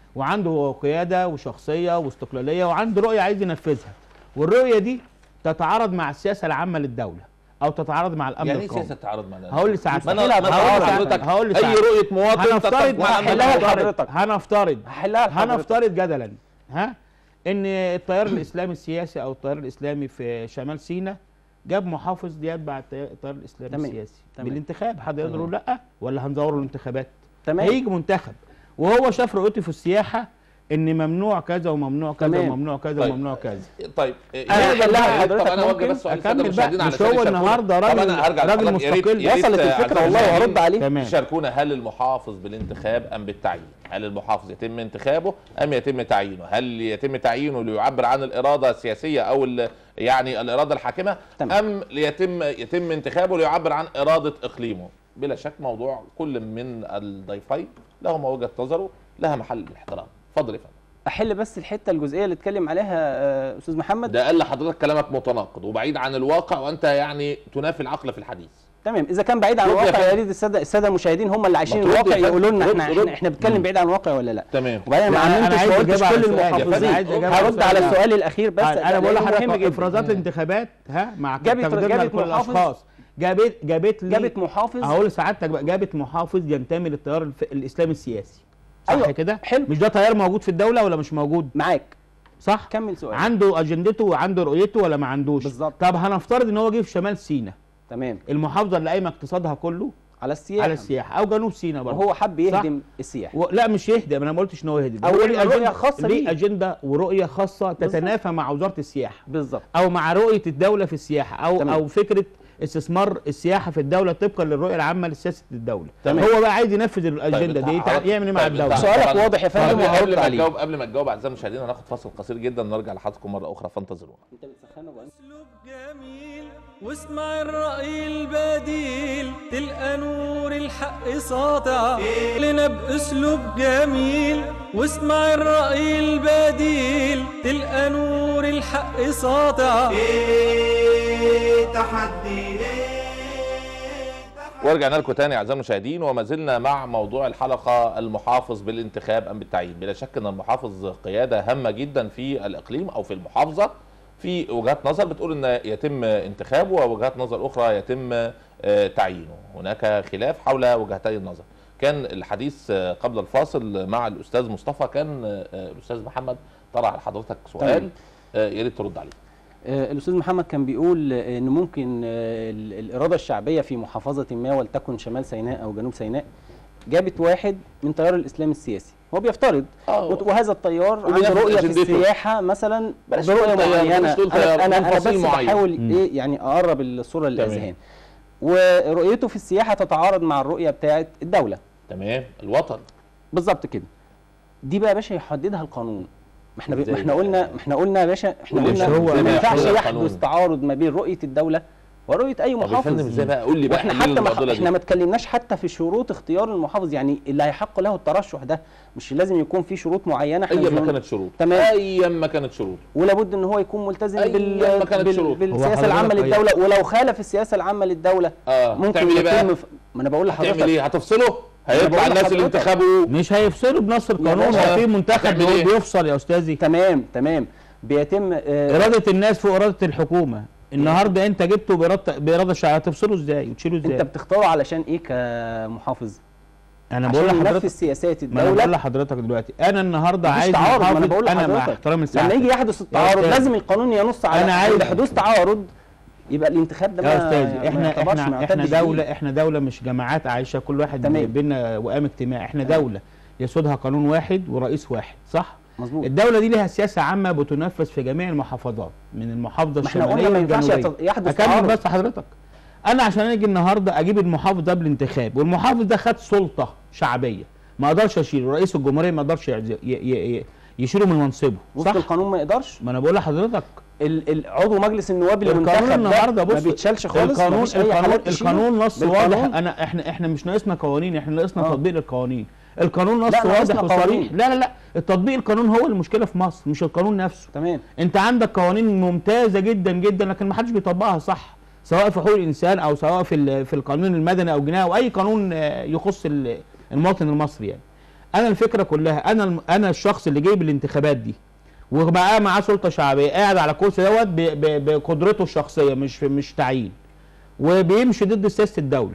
وعنده قياده وشخصيه واستقلاليه وعنده رؤيه عايز ينفذها والرؤيه دي تتعارض مع السياسه العامه للدوله او تتعارض مع الامن يعني ايه القومي سياسه تعارض مع الناس؟ هقول لسعادتك ما انا ما أنا هقول هقول لسعادتك لحضرتك هقول اي لسعادتك رؤيه مواطن هنفترض تتفق مع هحلها الأمن. لحضرتك. هنفترض هحلها لحضرتك هنفترض جدلا ها ان التيار الاسلامي السياسي او التيار الاسلامي في شمال سيناء جاب محافظ يتبع التي- التيار الاسلامي تمام. السياسي تمام. بالانتخاب حد يقدر يقول لا ولا هنزور الانتخابات تمام هيجي منتخب وهو شاف رؤيته في السياحه ان ممنوع كذا وممنوع كذا تمام. وممنوع كذا طيب. وممنوع كذا طيب أنا يعني هحلها طب لحضرتك انا اوجه ممكن بس سؤال للسادة اكمل بقى المشاهدين مش علشان هو يشاركونا. النهارده طب راجل انا هرجع راجل لحضرتك. يا ريت- مستقل يا ريت وصلت أعزائي الفكره والله المشاهدين وهرد عليه تمام يشاركونا هل المحافظ بالانتخاب ام بالتعيين؟ هل المحافظ يتم انتخابه ام يتم تعيينه؟ هل يتم تعيينه ليعبر عن الاراده السياسيه او ال- يعني الاراده الحاكمه تمام. ام يتم يتم انتخابه ليعبر عن اراده اقليمه؟ بلا شك موضوع كل من الضيفين لهما وجهه نظره لها محل الاحترام. اتفضل يا فندم. احل بس الحته الجزئيه اللي اتكلم عليها آه، استاذ محمد ده قال لحضرتك كلامك متناقض وبعيد عن الواقع وانت يعني تنافي العقل في الحديث. تمام اذا كان بعيد عن رد يا الواقع فندم. يا ريت الساده الساده المشاهدين هم اللي عايشين ما ترد يا الواقع فندم. يقولوا لنا رد- احنا رد. احنا احنا بنتكلم بعيد عن الواقع ولا لا تمام. وبعدين ما لا، أنا عممتش عايز ما قلتش إجابة على كل السؤال. يا فندم، المحافظين عايز إجابة على هرد على السؤال. السؤال الاخير بس انا ده بقول مهم لحضرتك جدا. افرازات الانتخابات ها مع جابت- تقديرنا جابت لكل محافظ- الاشخاص جابت جابت لي جابت محافظ هقول لسعادتك بقى جابت محافظ ينتمي للتيار الف... الاسلامي السياسي صح أيوة، كده حلو. مش ده تيار موجود في الدوله ولا مش موجود معاك صح كمل سؤال عنده اجندته وعنده رؤيته ولا ما عندوش بالظبط. طب هنفترض ان هو جه في شمال سيناء تمام المحافظه اللي قايمه اقتصادها كله على السياحه على السياحه او جنوب سيناء برضه وهو حب يهدم السياحه و... لا مش يهدم انا ما قلتش ان هو يهدم أو هو يعمل ليه رؤية أجندة- خاصة ليه بيه. اجنده ورؤيه خاصه تتنافى مع وزاره السياحه بالظبط او مع رؤيه الدوله في السياحه او تمام. او فكره استثمار السياحه في الدوله طبقا للرؤيه العامه لسياسه الدوله تمام. هو بقى عايز ينفذ الاجنده طيب، دي انت تع- حضرتك- يعمل ايه مع طيب، الدوله انت سؤالك طبعاً- واضح يا فندم قبل- وهرد قبل ما عليه. تجاوب قبل ما تجاوب اعزائي المشاهدين هناخد فاصل قصير جدا ونرجع لحضراتكم مره اخرى فانتظرونا انت بتسخنه بقى اسلوب جميل واسمع الرأي البديل تلقى نور الحق ساطع لنا بأسلوب جميل واسمع الرأي البديل تلقى نور الحق ساطع ايه تحدي ايه تحدي ورجعنا لكم تاني اعزائي المشاهدين وما زلنا مع موضوع الحلقه المحافظ بالانتخاب ام بالتعيين بلا شك ان المحافظ قياده هامه جدا في الاقليم او في المحافظه في وجهات نظر بتقول ان يتم انتخابه ووجهات نظر اخرى يتم آه، تعيينه هناك خلاف حول وجهتي النظر كان الحديث آه، قبل الفاصل مع الاستاذ مصطفى كان آه، الاستاذ محمد طرح لحضرتك سؤال تمام. آه، يا ريت ترد عليه آه، الاستاذ محمد كان بيقول آه، ان ممكن آه، ال- الاراده الشعبيه في محافظه ما ولتكن شمال سيناء او جنوب سيناء جابت واحد من تيار الاسلام السياسي هو بيفترض آه. وت- وهذا التيار عنده وبينفذ رؤيه في أجندته. السياحه مثلا بلاش برؤيه تقول تيار، معينه بلاش تقول تيار، انا انا, من أنا بس فصيل معين. بحاول مم. ايه يعني اقرب الصوره تمام. للاذهان ورؤيته في السياحه تتعارض مع الرؤيه بتاعه الدوله تمام الوطن بالظبط كده دي بقى يا باشا يحددها القانون ما احنا ب... إزاي ما احنا بقى؟ قلنا ما احنا قلنا يا باشا احنا قول لي قلنا مش هو- ما ما ينفعش يحددها يحدث القانون. تعارض ما بين رؤيه الدوله ورؤيه اي طب يا محافظ فندم ازاي بقى قول لي بقى واحنا حلين حتى ما المعضله احنا دي ما اتكلمناش حتى في شروط اختيار المحافظ يعني اللي هيحق له الترشح ده مش لازم يكون في شروط معينه احنا ايا مش ما بنقول- كانت شروط تمام. ايا ما كانت شروط ولابد ان هو يكون ملتزم أيا بال... ما كانت بال... شروط. هو بالسياسه العامه حضرتك- للدوله ولو خالف السياسه العامه للدوله اه ممكن تعمل ايه بقى؟ يتم ف... ما انا بقول لحضرتك هتعمل ايه هتفصله هيطلع بقول الناس اللي لحضرتك. انتخبوا مش هيفصلوا بنص القانون باشا، هو في منتخب هتعمل هو إيه؟ بيفصل يا استاذي تمام تمام بيتم آه اراده الناس فوق اراده الحكومه النهارده انت جبته باراده باراده الشعب هتفصله ازاي وتشيله ازاي انت بتختاره علشان ايه كمحافظ انا بقول عشان لحضرتك ينفذ سياسات ما انا بقول الدوله لحضرتك دلوقتي انا النهارده مفيش عايز تعارض ما انا محافظ- بقول انا مع لحضرتك احترام لما لساعتك يجي يحدث التعارض أستاذ. لازم القانون ينص على أنا عايز- عند حدوث تعارض يبقى الانتخاب ده يا ما استاذي ما احنا يعتبرش، ما احنا احنا يعتدش بيه. دوله احنا دوله مش جماعات عايشه كل واحد تمام. بينا وئام اجتماعي احنا دوله يسودها قانون واحد ورئيس واحد صح مظبوط الدوله دي لها سياسه عامه بتنفذ في جميع المحافظات من المحافظه ما احنا الشماليه قلنا ما ينفعش والجنوبيه يت- يحدث اكمل تعارض بس حضرتك انا عشان اجي النهارده اجيب المحافظ ده بالانتخاب والمحافظ ده خد سلطه شعبيه ما اقدرش اشيله رئيس الجمهوريه ما اقدرش يعز- ي- ي- ي- يشيله من منصبه وفق صح القانون ما يقدرش ما انا بقول لحضرتك ال- ال- عضو مجلس النواب اللي القانون منتخب النهارده ده بص ما بيتشالش خالص القانون مفيش أي القانون حالات تشيله. القانون نص بالقانون. واضح انا احنا احنا مش ناقصنا قوانين احنا ناقصنا آه. تطبيق القوانين القانون نص لا، ناقصنا واضح قوانين. وصريح لا لا لا التطبيق القانون هو المشكله في مصر مش القانون نفسه تمام انت عندك قوانين ممتازه جدا جدا لكن ما حدش بيطبقها صح سواء في حقوق الانسان او سواء في ال- في القانون المدني او الجنائي او اي قانون آه، يخص ال- المواطن المصري يعني انا الفكره كلها انا الم- انا الشخص اللي جاي بالانتخابات دي وبقى معاه سلطه شعبيه قاعد على كرسي دوت ب- ب- بقدرته الشخصيه مش مش تعيين وبيمشي ضد سياسه الدوله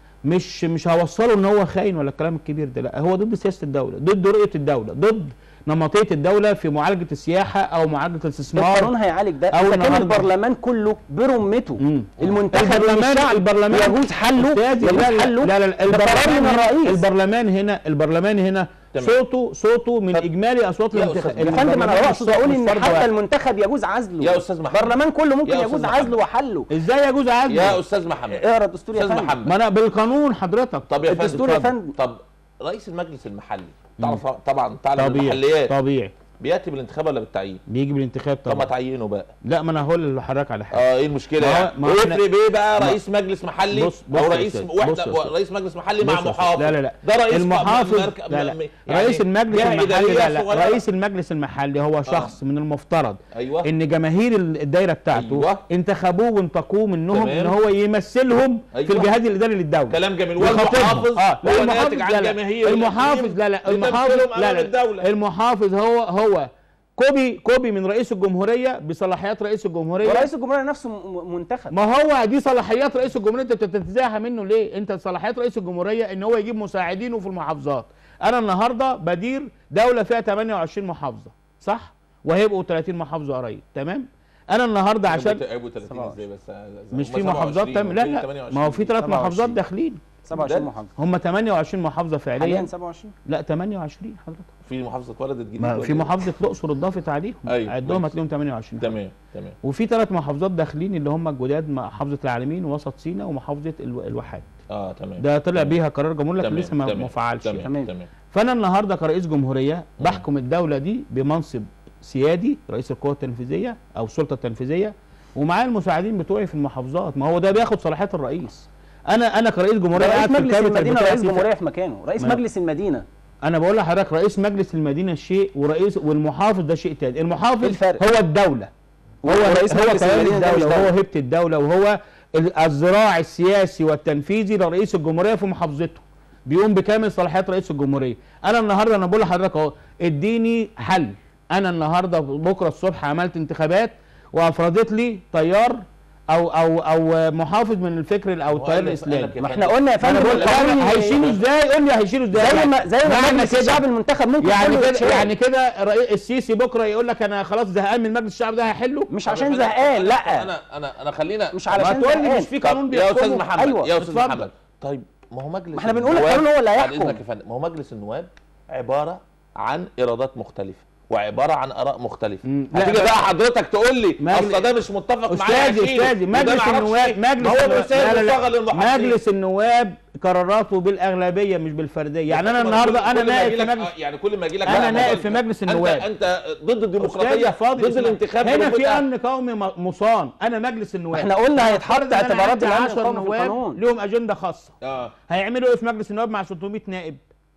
مش مش هوصله ان هو خاين ولا الكلام الكبير ده لا هو ضد سياسه الدوله ضد رؤيه الدوله ضد نمطيه الدوله في معالجه السياحه او معالجه الاستثمار القانون هيعالج ده أو اذا كان النهاردة. البرلمان كله برمته مم. المنتخب من البرلمان الشعب البرلمان يجوز حله أستاذي، يجوز لا لا حله لا, لا بقرار البرلمان من هنا الرئيس البرلمان هنا البرلمان هنا تمام. صوته صوته من طب- اجمالي اصوات يا الانتخاب أستاذ، يا فندم انا بقصد اقول ان حتى المنتخب يجوز عزله يا أستاذ محمد. البرلمان كله ممكن يا أستاذ يجوز محمد. عزله وحله ازاي يجوز عزل يا استاذ محمد اقرا الدستور يا استاذ فندم محمد ما انا بالقانون حضرتك طب يا فندم الدستور يا طب- فندم. طب رئيس المجلس المحلي تعرف طبعا تعلم طبيعي المحليات طبيعي بياتي بالانتخاب ولا بالتعيين بيجي بالانتخاب طب ما طبعا تعينه بقى لا ما انا هقول لحضرتك على حاجه اه ايه المشكله ما هو- يعني ما هو ويفرق إحنا- بايه بقى ما- رئيس مجلس محلي بص- بص او يا رئيس أستاذ، وحده بص يا أستاذ. رئيس مجلس محلي بص مع يا أستاذ، محافظ لا لا لا ده رئيس المحافظ مركب- لا لا يعني رئيس المجلس جهة المحلي إدارية لا لا صغيرة. رئيس المجلس المحلي هو شخص من المفترض ايوه ان جماهير الدايره بتاعته أيوة. انتخبوه وانتقوه منهم تمام. ان هو يمثلهم أيوة. في الجهاز الاداري للدوله كلام جميل يخاطبهم. والمحافظ اه لا هو المحافظ ناتج لا عن لا جماهير المحافظ الإقليم لا لا المحافظ لتمثيلهم لا أمام لا الدولة. المحافظ هو هو كوبي كوبي من رئيس الجمهوريه بصلاحيات رئيس الجمهوريه ورئيس الجمهوريه نفسه م- منتخب ما هو دي صلاحيات رئيس الجمهوريه انت بتتزاحى منه ليه؟ انت صلاحيات رئيس الجمهوريه ان هو يجيب مساعدينه في المحافظات. انا النهارده بدير دوله فيها 28 محافظه صح؟ وهيبقوا 30 محافظه قريب تمام؟ انا النهارده عشان عيبوا 30 ازاي بس مش هم في محافظات 27 تم لا وفي لا 28. ما هو في ثلاث 27. محافظات داخلين 27 ده محافظه هم 28 محافظه حاليا فعليا 27 لا 28 حضرتك في محافظه اتولدت جديد ما ولا في إيه؟ محافظه الاقصر اتضافت عليهم أيوة، عدهم كويس. هتلاقيهم 28 تمام تمام وفي ثلاث محافظات داخلين اللي هم الجداد محافظه العالمين ووسط سيناء ومحافظه الو- الواحات اه تمام ده طلع تمام. بيها قرار جمهوري لكن تمام، لسه ما تمام، ما فعلش تمام يعني. تمام. تمام فانا النهارده كرئيس جمهوريه بحكم الدوله دي بمنصب سيادي رئيس القوى التنفيذيه او السلطه التنفيذيه ومعايا المساعدين بتوعي في المحافظات ما هو ده بياخد صلاحيات الرئيس انا انا كرئيس جمهوريه رئيس قاعد في مجلس الكابيتال المدينه بتاعي رئيس في- جمهوريه في مكانه رئيس ما- مجلس المدينه انا بقول لحضرتك رئيس مجلس المدينه شيء ورئيس والمحافظ ده شيء تاني المحافظ إيه الفرق؟ هو الدوله هو ورئيس هو مجلس كيان المدينة ده مش الدوله وهو دولة. هيبه الدوله وهو ال- الذراع السياسي والتنفيذي لرئيس الجمهوريه في محافظته بيقوم بكامل صلاحيات رئيس الجمهوريه انا النهارده انا بقول لحضرتك اهو اديني حل انا النهارده بكره الصبح عملت انتخابات وافرضت لي تيار او او او محافظ من الفكر او هو التيار قال لك- الاسلامي قال لك يا ما احنا فندم. قلنا يا انا فندم بقول لك القانون أنا هيشيلوا ازاي قول لي هيشيلوا ازاي زي ما زي ما معنى مجلس كده- الشعب المنتخب ممكن يعني كله كده يتشال. يعني كده رئيس السيسي بكره يقول لك انا خلاص زهقان من مجلس الشعب ده هيحله مش طب يا عشان فندم، زهقان لا انا انا انا خلينا مش ما علشان تقول لي زهقان مش في طب قانون يا استاذ بيحكمه محمد أيوة، يا استاذ اتفضل. محمد طيب ما هو مجلس ما احنا بنقول النواب- القانون هو اللي بعد هيحكم. اذنك يا فندم ما هو مجلس النواب عباره عن ارادات مختلفه وعباره عن اراء مختلفه مم. لا، هتيجي بس- بقى حضرتك تقول لي مجلس- اصل ده مش متفق معايا استاذي هشيله، استاذي وده مجلس معرفش النواب إيه. مجلس ما هو النواب- مثال لا، لا، لا. مصغر للمحافظين مجلس النواب قراراته بالاغلبيه مش بالفرديه يعني انا كل- النهارده انا كل ما نائب يجي في لك- مجلس آه، يعني كل ما يجي لك أنا بقى نائب موضوع في الانت- مجلس انت النواب. انت ضد أستاذ الديمقراطيه يا فاضل ضد اسمع. الانتخاب هنا في بالمتعة. امن قومي م- مصان انا مجلس النواب احنا قلنا هيتحط فرض إن أنا اعتبارات عندي الامن 10 القومي في نواب القانون لهم اجنده خاصه اه هيعملوا ايه في مجلس النواب مع 600 نائب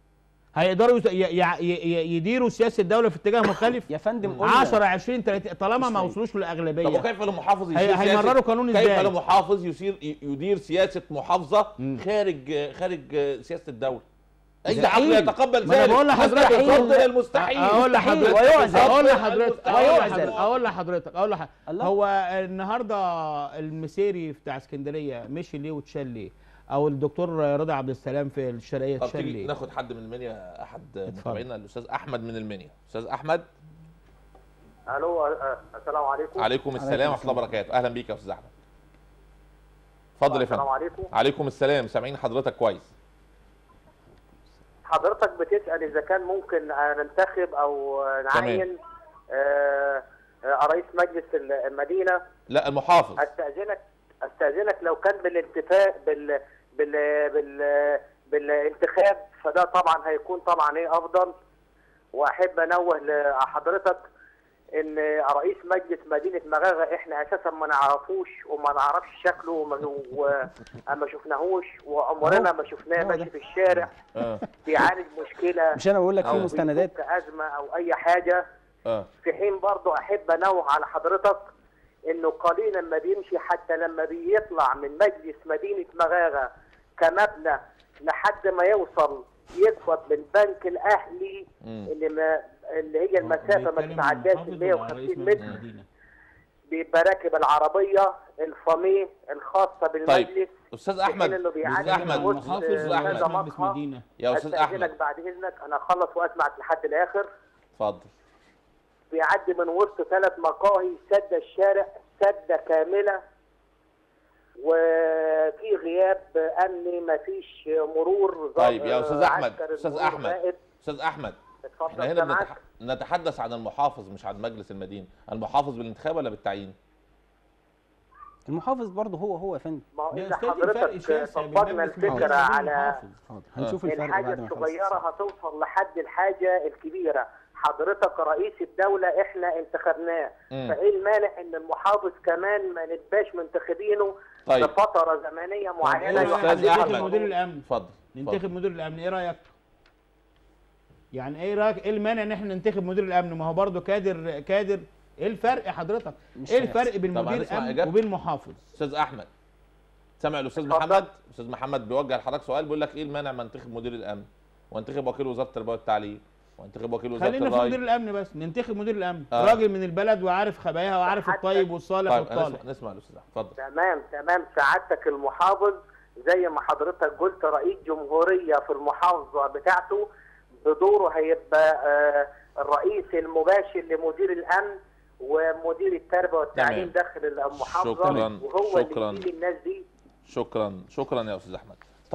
هيقدروا يس- ي- ي- ي- يديروا سياسه الدوله في اتجاه مخالف يا فندم قلنا 10 20 30 طالما ما مش وصلوش طب للاغلبيه وكيف المحافظ هي- يسير هيمرروا سياسة قانون كيف إزاي؟ المحافظ يسير ي- يدير سياسه محافظه مم. خارج خارج سياسه الدوله اي مستحيل. عقل يتقبل ما انا ذلك بقول لحضرتك مستحيل. ضد المستحيل اقول لحضرتك ويعزل. اقول لحضرتك اقول ويعزل. لحضرتك اقول لحضرتك اقول لحضرتك الله. هو النهارده المسيري بتاع اسكندريه مشي ليه واتشال ليه او الدكتور رضا عبد السلام في الشرقيه طب اتشال تيجي ليه ناخد حد من المنيا احد اتفضل. متابعينا الاستاذ احمد من المنيا استاذ احمد الو أه، السلام عليكم عليكم السلام ورحمه الله وبركاته اهلا بيك يا استاذ احمد اتفضل يا السلام فندم عليكم عليكم السلام سامعين حضرتك كويس حضرتك بتسال اذا كان ممكن آه، ننتخب او آه، نعين آه، آه، رئيس مجلس ال- المدينه لا المحافظ استاذنك استاذنك لو كان بالاتفاق بال بال بال بالانتخاب فده طبعا هيكون طبعا ايه افضل واحب انوه لحضرتك ان رئيس مجلس مدينه مغاغه احنا اساسا ما نعرفوش وما نعرفش شكله وما وما شفناهوش وعمرنا ما شفناه هو ماشي ده. في الشارع اه بيعالج مشكله مش انا بقول لك في أو مستندات بيفك ازمه او اي حاجه اه في حين برضه احب انوه على حضرتك انه قليلا ما بيمشي حتى لما بيطلع من مجلس مدينه مغاغه كمبنى لحد ما يوصل يقبض من البنك الاهلي مم. اللي ما اللي هي المسافه ما بيتكلم تتعداش المحافظ ال ولا 150 رئيس متر المدينة؟ بيبقى راكب العربيه الفاميه الخاصه بالمجلس استاذ في حين احمد إنه بيعاني استاذ من احمد وسط المحافظ استاذ ولا احمد رئيس كذا مجلس مقهى. مدينة يا استاذ استاذنك احمد بعد اذنك انا اخلص واسمعك لحد الاخر اتفضل بيعدي من وسط ثلاث مقاهي سد الشارع سدة كاملة وفي غياب امني مفيش مرور ظابط- طيب يا استاذ احمد عسكر استاذ المرور احمد غائب. استاذ احمد اتفضل احنا هنا سامعك. بنتح... نتحدث عن المحافظ مش عن مجلس المدينه المحافظ بالانتخاب ولا بالتعيين المحافظ برضه هو هو يا فندم ما هو يا اذا أستاذ الفرق حضرتك شاسع بين طبقنا مجلس الفكره المدينة على والمحافظ. حاضر هنشوف الفرق الحاجه بعد ما نخلص الصغيره هتوصل لحد الحاجه الكبيره حضرتك رئيس الدوله احنا انتخبناه مم. فايه المانع ان المحافظ كمان ما نبقاش منتخبينه طيب. لفتره زمنيه معينه إيه رأيك أستاذ ننتخب أحمد. مدير الامن اتفضل ننتخب مدير الامن ايه رايك يعني ايه رايك ايه المانع ان احنا ننتخب مدير الامن ما هو برضه كادر كادر ايه الفرق حضرتك مش ايه هيحصل. الفرق بين طب مدير هنسمع امن إجابة؟ وبين محافظ استاذ احمد سامع الاستاذ اتفضل. محمد استاذ محمد بيوجه لحضرتك سؤال بيقول لك ايه المانع ما انتخب مدير الامن وانتخب وكيل وزاره التربيه والتعليم وانتخب وكيل وزاره خلينا في مدير الري الامن بس ننتخب مدير الامن آه. راجل من البلد وعارف خباياها وعارف حتى- الطيب والصالح طيب والطالح نسمع نسمع الاستاذ احمد اتفضل تمام تمام سعادتك المحافظ زي ما حضرتك قلت رئيس جمهورية في المحافظة بتاعته بدوره هيبقى آه، الرئيس المباشر لمدير الأمن ومدير التربية والتعليم تمام. داخل المحافظة شكراً، وهو شكراً. اللي يشيل الناس دي شكرا شكرا يا استاذ احمد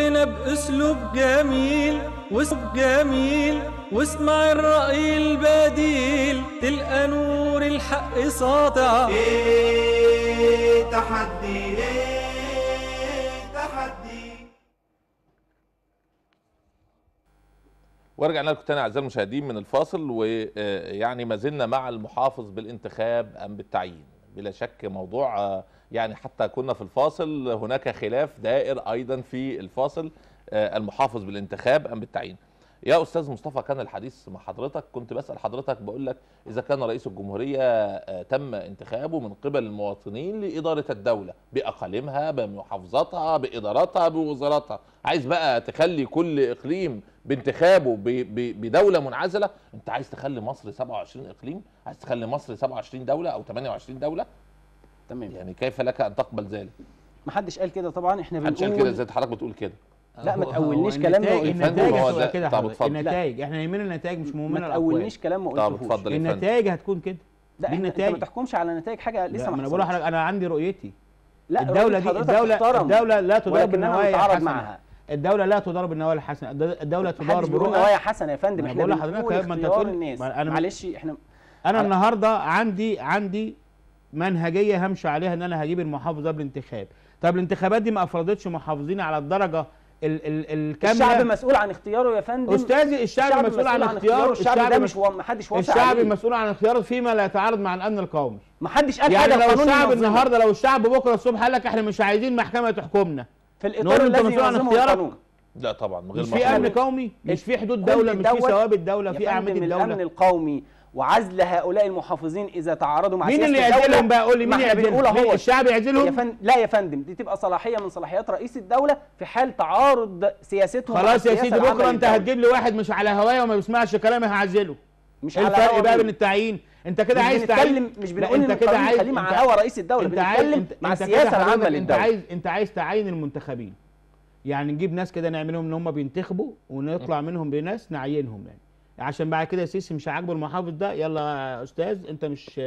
لنا بأسلوب جميل واسلوب جميل واسمع الرأي البديل تلقى نور الحق ساطع ايه تحدي ايه ورجعنا لكم تاني اعزائي المشاهدين من الفاصل ويعني ما زلنا مع المحافظ بالانتخاب ام بالتعيين بلا شك موضوع آه، يعني حتى كنا في الفاصل هناك خلاف دائر ايضا في الفاصل آه، المحافظ بالانتخاب ام بالتعيين يا استاذ مصطفى كان الحديث مع حضرتك كنت بسال حضرتك بقول لك اذا كان رئيس الجمهوريه آه، تم انتخابه من قبل المواطنين لاداره الدوله باقاليمها بمحافظاتها باداراتها بوزاراتها عايز بقى تخلي كل اقليم بانتخابه ب- ب- بدوله منعزله انت عايز تخلي مصر 27 اقليم عايز تخلي مصر 27 دوله او 28 دوله تمام يعني كيف لك ان تقبل ذلك ما حدش قال كده طبعا احنا محدش قال كده بنقول ازاي حضرتك بتقول كده لا ما هو- تقولنيش هو كلام ما النتائج قلتهوش. النتائج هو هتبقى ده- كده طب حضرتك. اتفضل. النتائج احنا يهمنا النتائج مش ما مهمنا الاقوال تقولنيش كلام ما طب قلتهوش اتفضل يا فندم النتائج هتكون كده لا دي احنا انت النتائج. ما تحكمش على نتائج حاجه لسه لا، ما ما انا بقول حصلتش. لحضرتك انا عندي رؤيتي لا الدولة رؤية دي حضرتك الدولة تحترم، الدولة لا تضرب ولكن انا بالنوايا متعارض الحسنة معها الدولة لا تضرب بالنوايا الحسنة الد- الدولة تضرب محدش بيقول برؤى نوايا حسنه يا فندم ما احنا بقول لحضرتك بنقول ما انت اختيار تقول- الناس ما أنا- معلش احنا انا على- النهارده عندي عندي منهجيه همشي عليها ان انا هجيب المحافظ ده بالانتخاب طب الانتخابات دي ما افرضتش محافظين على الدرجه ال ال الكامله الشعب مسؤول عن اختياره يا فندم استاذي الشعب, مسؤول عن اختياره الشعب ده مش مس- و- محدش وافق الشعب عليه مسؤول عن اختياره فيما لا يتعارض مع الامن القومي محدش قال يعني حاجه لو القانون الشعب ينظمه. النهارده لو الشعب بكره الصبح قال لك احنا مش عايزين محكمه تحكمنا في نقول الاطار له أنت الذي مسؤول عن ينظمه اختيارك؟ القانون لا طبعا من غير مش ما في أقول. امن قومي مش في حدود كل دوله مش في دوت- ثوابت دوله يا في اعمده فندم الامن الدوله القومي وعزل هؤلاء المحافظين اذا تعارضوا مع مين سياسه اللي الدولة، يعزلهم بقى قول لي ما مين احنا بنقول يعزلهم اهو الشعب يا يعزلهم فندم لا يا فندم دي تبقى صلاحيه من صلاحيات رئيس الدوله في حال تعارض سياستهم مع خلاص يا السياسة سيدي العامة بكره انت للدولة. هتجيب لي واحد مش على هوايه وما بيسمعش كلامي هعزله مش ايه على الفرق هوا بقى مين. بين التعيين انت كده مش عايز تعين بنتكلم مش لا، بنقول ان انت كده القانون عايز خليه مع انت- هوا رئيس الدوله انت عايز بنتكلم انت مع انت كده السياسه حضرتك العامه انت للدوله عايز انت عايز تعين المنتخبين يعني نجيب ناس كده نعملهم ان هم بينتخبوا ونطلع منهم بناس نعينهم يعني عشان بعد كده سيسي مش عاجبه المحافظ ده يلا يا استاذ انت مش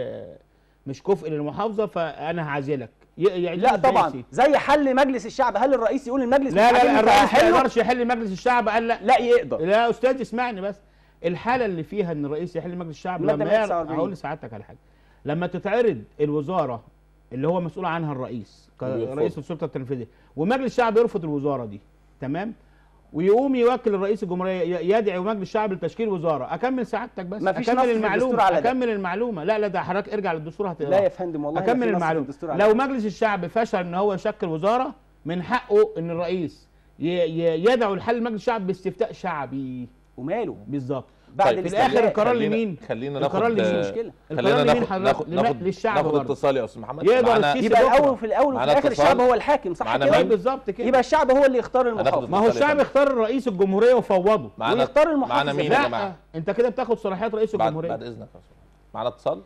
مش كفء للمحافظه فانا هعزلك ي- يعزله لا ازاي طبعا سيسي؟ زي حل مجلس الشعب هل الرئيس يقول المجلس لا مش لا, لا عاجبني الرئيس ما فهحله؟ يقدرش يحل مجلس الشعب قال لا لا يقدر لا يا استاذ اسمعني بس الحاله اللي فيها ان الرئيس يحل مجلس الشعب المادة لما يعرف 149. هقول لسعادتك على حاجه لما تتعرض الوزاره اللي هو مسؤول عنها الرئيس ويرفض. كرئيس السلطه التنفيذيه ومجلس الشعب يرفض الوزاره دي تمام ويقوم يوكل الرئيس الجمهوريه ي- يدعي مجلس الشعب لتشكيل وزاره اكمل سعادتك بس مفيش اكمل نص في المعلومه الدستور على ده. اكمل المعلومه لا لا ده حضرتك ارجع للدستور هتقراه لا يا فندم والله ما اكمل في نص في المعلومه الدستور على لو ده. مجلس الشعب فشل ان هو يشكل وزاره من حقه ان الرئيس ي- ي- يدعو لحل مجلس الشعب باستفتاء شعبي وماله بالظبط بعد طيب، في الاستفتاء الاخر القرار خلينا- لمين خلينا القرار ناخد لمين آه، مشكلة. القرار خلينا لمين ناخد حضرتك؟ ناخد لما- ناخد للشعب ناخد برضه. اتصال يا استاذ محمد يقدر معانا- السيسي يبقى بكرة. الاول في الاول وفي معانا الاخر اتصال. الشعب هو الحاكم صح معانا كده طيب بالظبط كده يبقى الشعب هو اللي يختار هناخد المحافظ ما هو اتصال يا الشعب فندم. اختار رئيس الجمهوريه وفوضه معانا ويختار المحافظ معانا مين اللي يا لا جماعه انت كده بتاخد صلاحيات رئيس بعد الجمهوريه بعد اذنك يا أستاذ. معانا اتصال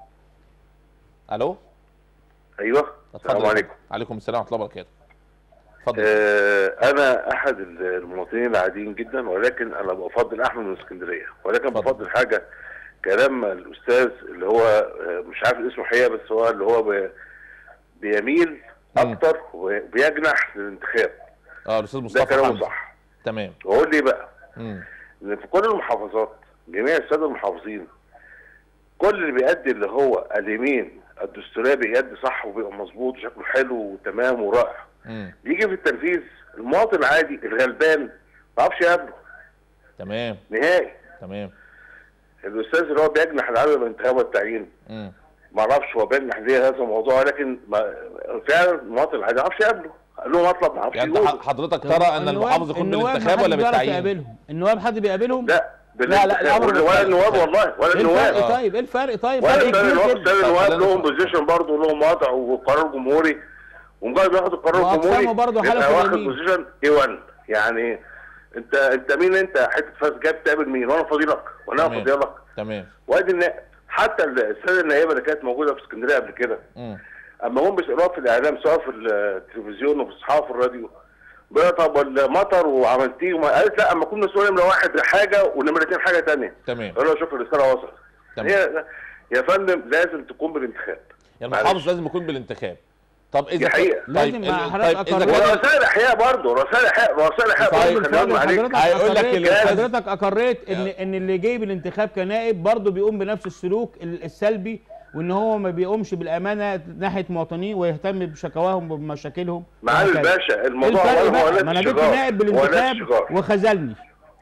الو ايوه اتفضل السلام يا عليكم فندم. عليكم السلام ورحمه الله وبركاته اتفضل آه انا احد المواطنين العاديين جدا ولكن انا بفضل احمد من اسكندريه ولكن اتفضل. بفضل حاجه كلام الاستاذ اللي هو آه، مش عارف اسمه حقيقه بس هو اللي هو بي- بيميل مم. اكتر وبيجنح للانتخاب اه الاستاذ ده مصطفى كلامه حمزه صح تمام واقول ليه بقى مم. ان في كل المحافظات جميع الساده المحافظين كل اللي بيأدي اللي هو اليمين الدستوريه بيأدي صح وبيبقى مظبوط وشكله حلو وتمام ورائع مم. يجي في التنفيذ المواطن العادي الغلبان ما يعرفش يقابله تمام نهائي تمام الاستاذ اللي هو بيجنح العمل بالانتخاب والتعيين مم. ما اعرفش هو بيجنح ليه هذا الموضوع لكن ما فعلا المواطن العادي ما يعرفش يقابله قال له مطلب ما يعرفش يعني انت يقوله ح- حضرتك ترى ان النواب- المحافظ يكون النواب بالانتخاب محدش ولا بيعرف بالتعيين يقابلهم النواب حد بيقابلهم لا لا، لا، بالانتخاب الأمر ولا النواب والله ولا ايه النواب الفرق آه. طيب ايه الفرق طيب ولا فرق السنة كبير النواب جدا السنة النواب خلينا لهم نفهم. بوزيشن برضه لهم وضع وقرار جمهوري ومجرد بياخد القرار وأقسامه الجمهوري برضه يبقى حلف واخد اليمين. بوزيشن اي 1 يعني انت انت مين انت حته فاز جاي بتقابل مين وانا فضيلك وانا تمام. فضيلك تمام وادي النا... حتى الساده النائبه اللي كانت موجوده في اسكندريه قبل كده مم. اما هم بيسالوها في الاعلام سواء في التلفزيون وفي الصحافه وفي الراديو بيقول لها طب المطر وعملتيه وما قالت لا اما اكون مسؤول نمره واحد حاجه ونمره اثنين حاجه ثانيه تمام قال له شوف الرساله وصلت تمام. هي يا فندم لازم تكون بالانتخاب يعني معلش. المحافظ لازم يكون بالانتخاب طب اذا دي حقيقة. طيب لازم ال- مع طيب حضرتك اذا أقرر. كان ورسائل احياء برضه رسائل احياء رسائل احياء طيب، برضه خليهم الفاضل عليك حضرتك هيقول لك أقريت- الأستاذ- حضرتك اقريت ان يا. ان اللي جاي بالانتخاب كنائب برضه بيقوم بنفس السلوك ال- السلبي وان هو ما بيقومش بالامانه ناحيه مواطنيه ويهتم بشكواهم وبمشاكلها معالي وهكذا. الباشا إيه الموضوع الفرق ولا بقى؟ هو ما انا نادي جبت شجار نائب هو نادي بالانتخاب شجار وخذلني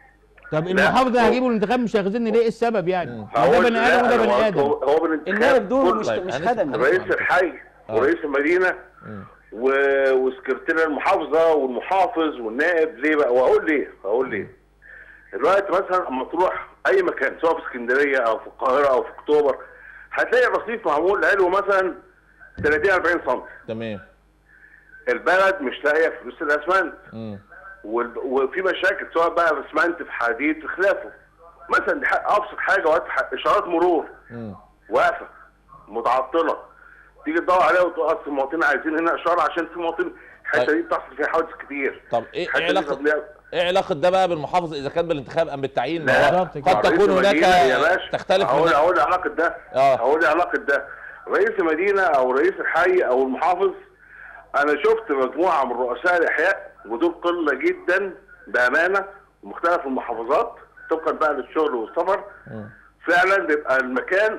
طب لا، المحافظ اللي هو- هجيبه الانتخاب مش هيخزني ليه ايه السبب يعني؟ ما ده هقول- بني ادم لا، وده هو- بني ادم هو هو بالانتخاب النائب دوره كل- مش طيب، مش هنسمع- خدمي رئيس الحي آه. ورئيس المدينه و... وسكرتير المحافظه والمحافظ والنائب ليه بقى واقول ليه اقول ليه دلوقتي مثلا اما تروح اي مكان سواء في اسكندريه او في القاهره او في اكتوبر هتلاقي رصيف معمول علو مثلا 30 40 سم تمام البلد مش لاقيه فلوس الاسمنت مم. وال- وفي مشاكل سواء بقى في اسمنت في حديد في خلافه مثلا دي ح- ابسط حاجه وقت ح- اشارات مرور مم. واقفه متعطله تيجي تدور عليها وتقول اصل المواطنين عايزين هنا اشاره عشان في مواطن الحته طيب. دي بتحصل فيها حوادث كتير طب ايه الحتة ايه دي علاقه طب ليه- ايه علاقه ده بقى بالمحافظ اذا كان بالانتخاب ام بالتعيين ما لا، هو بالظبط كده. قد تكون رئيس هناك المدينة يا باشا تختلف اقول من اقول علاقه ده آه. اقول علاقه ده رئيس المدينه او رئيس الحي او المحافظ انا شفت مجموعه من رؤساء الاحياء ودول قله جدا بامانه ومختلف المحافظات طبقا بقى للشغل والسفر فعلا بيبقى المكان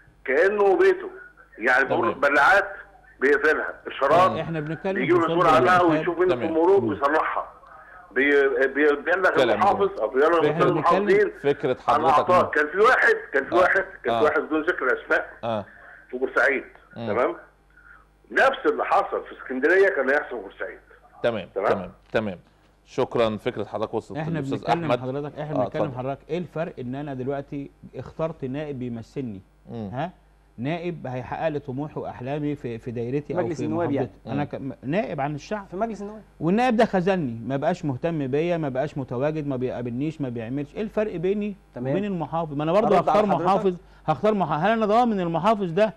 كانه بيته يعني بقول تمام. بلاعات بيقفلها اشارات احنا بنتكلم بيجيب في مسؤول صلب عنها الانتخاب. ويشوف مين في تمام. المرور ويصلحها بي- بي- بيبلغ كلام المحافظ او بيبلغ احنا المسؤول بنتكلم المحافظين فكره عن حضرتك اعطاء كان في واحد كان في آه. واحد كان آه. في واحد بدون ذكر اسماء اه في بورسعيد مم. تمام نفس اللي حصل في اسكندريه كان هيحصل في بورسعيد تمام تمام؟ تمام تمام شكرا فكره حضرتك وصلت احنا للاستاذ بنتكلم احمد حضرتك احنا آه، بنتكلم اتفضل. حضرتك ايه الفرق ان انا دلوقتي اخترت نائب بيمثلني مم. ها نائب هيحقق لي طموحي واحلامي في في دايرتي او مجلس في النواب يعني. محافظتي انا ك... نائب عن الشعب في مجلس النواب والنائب ده خذلني ما بقاش مهتم بيا ما بقاش متواجد ما بيقابلنيش ما بيعملش ايه الفرق بيني تمام. وبين المحافظ ما انا برضه أرد على هختار حضرتك؟ محافظ هختار محافظ هل انا ضامن المحافظ ده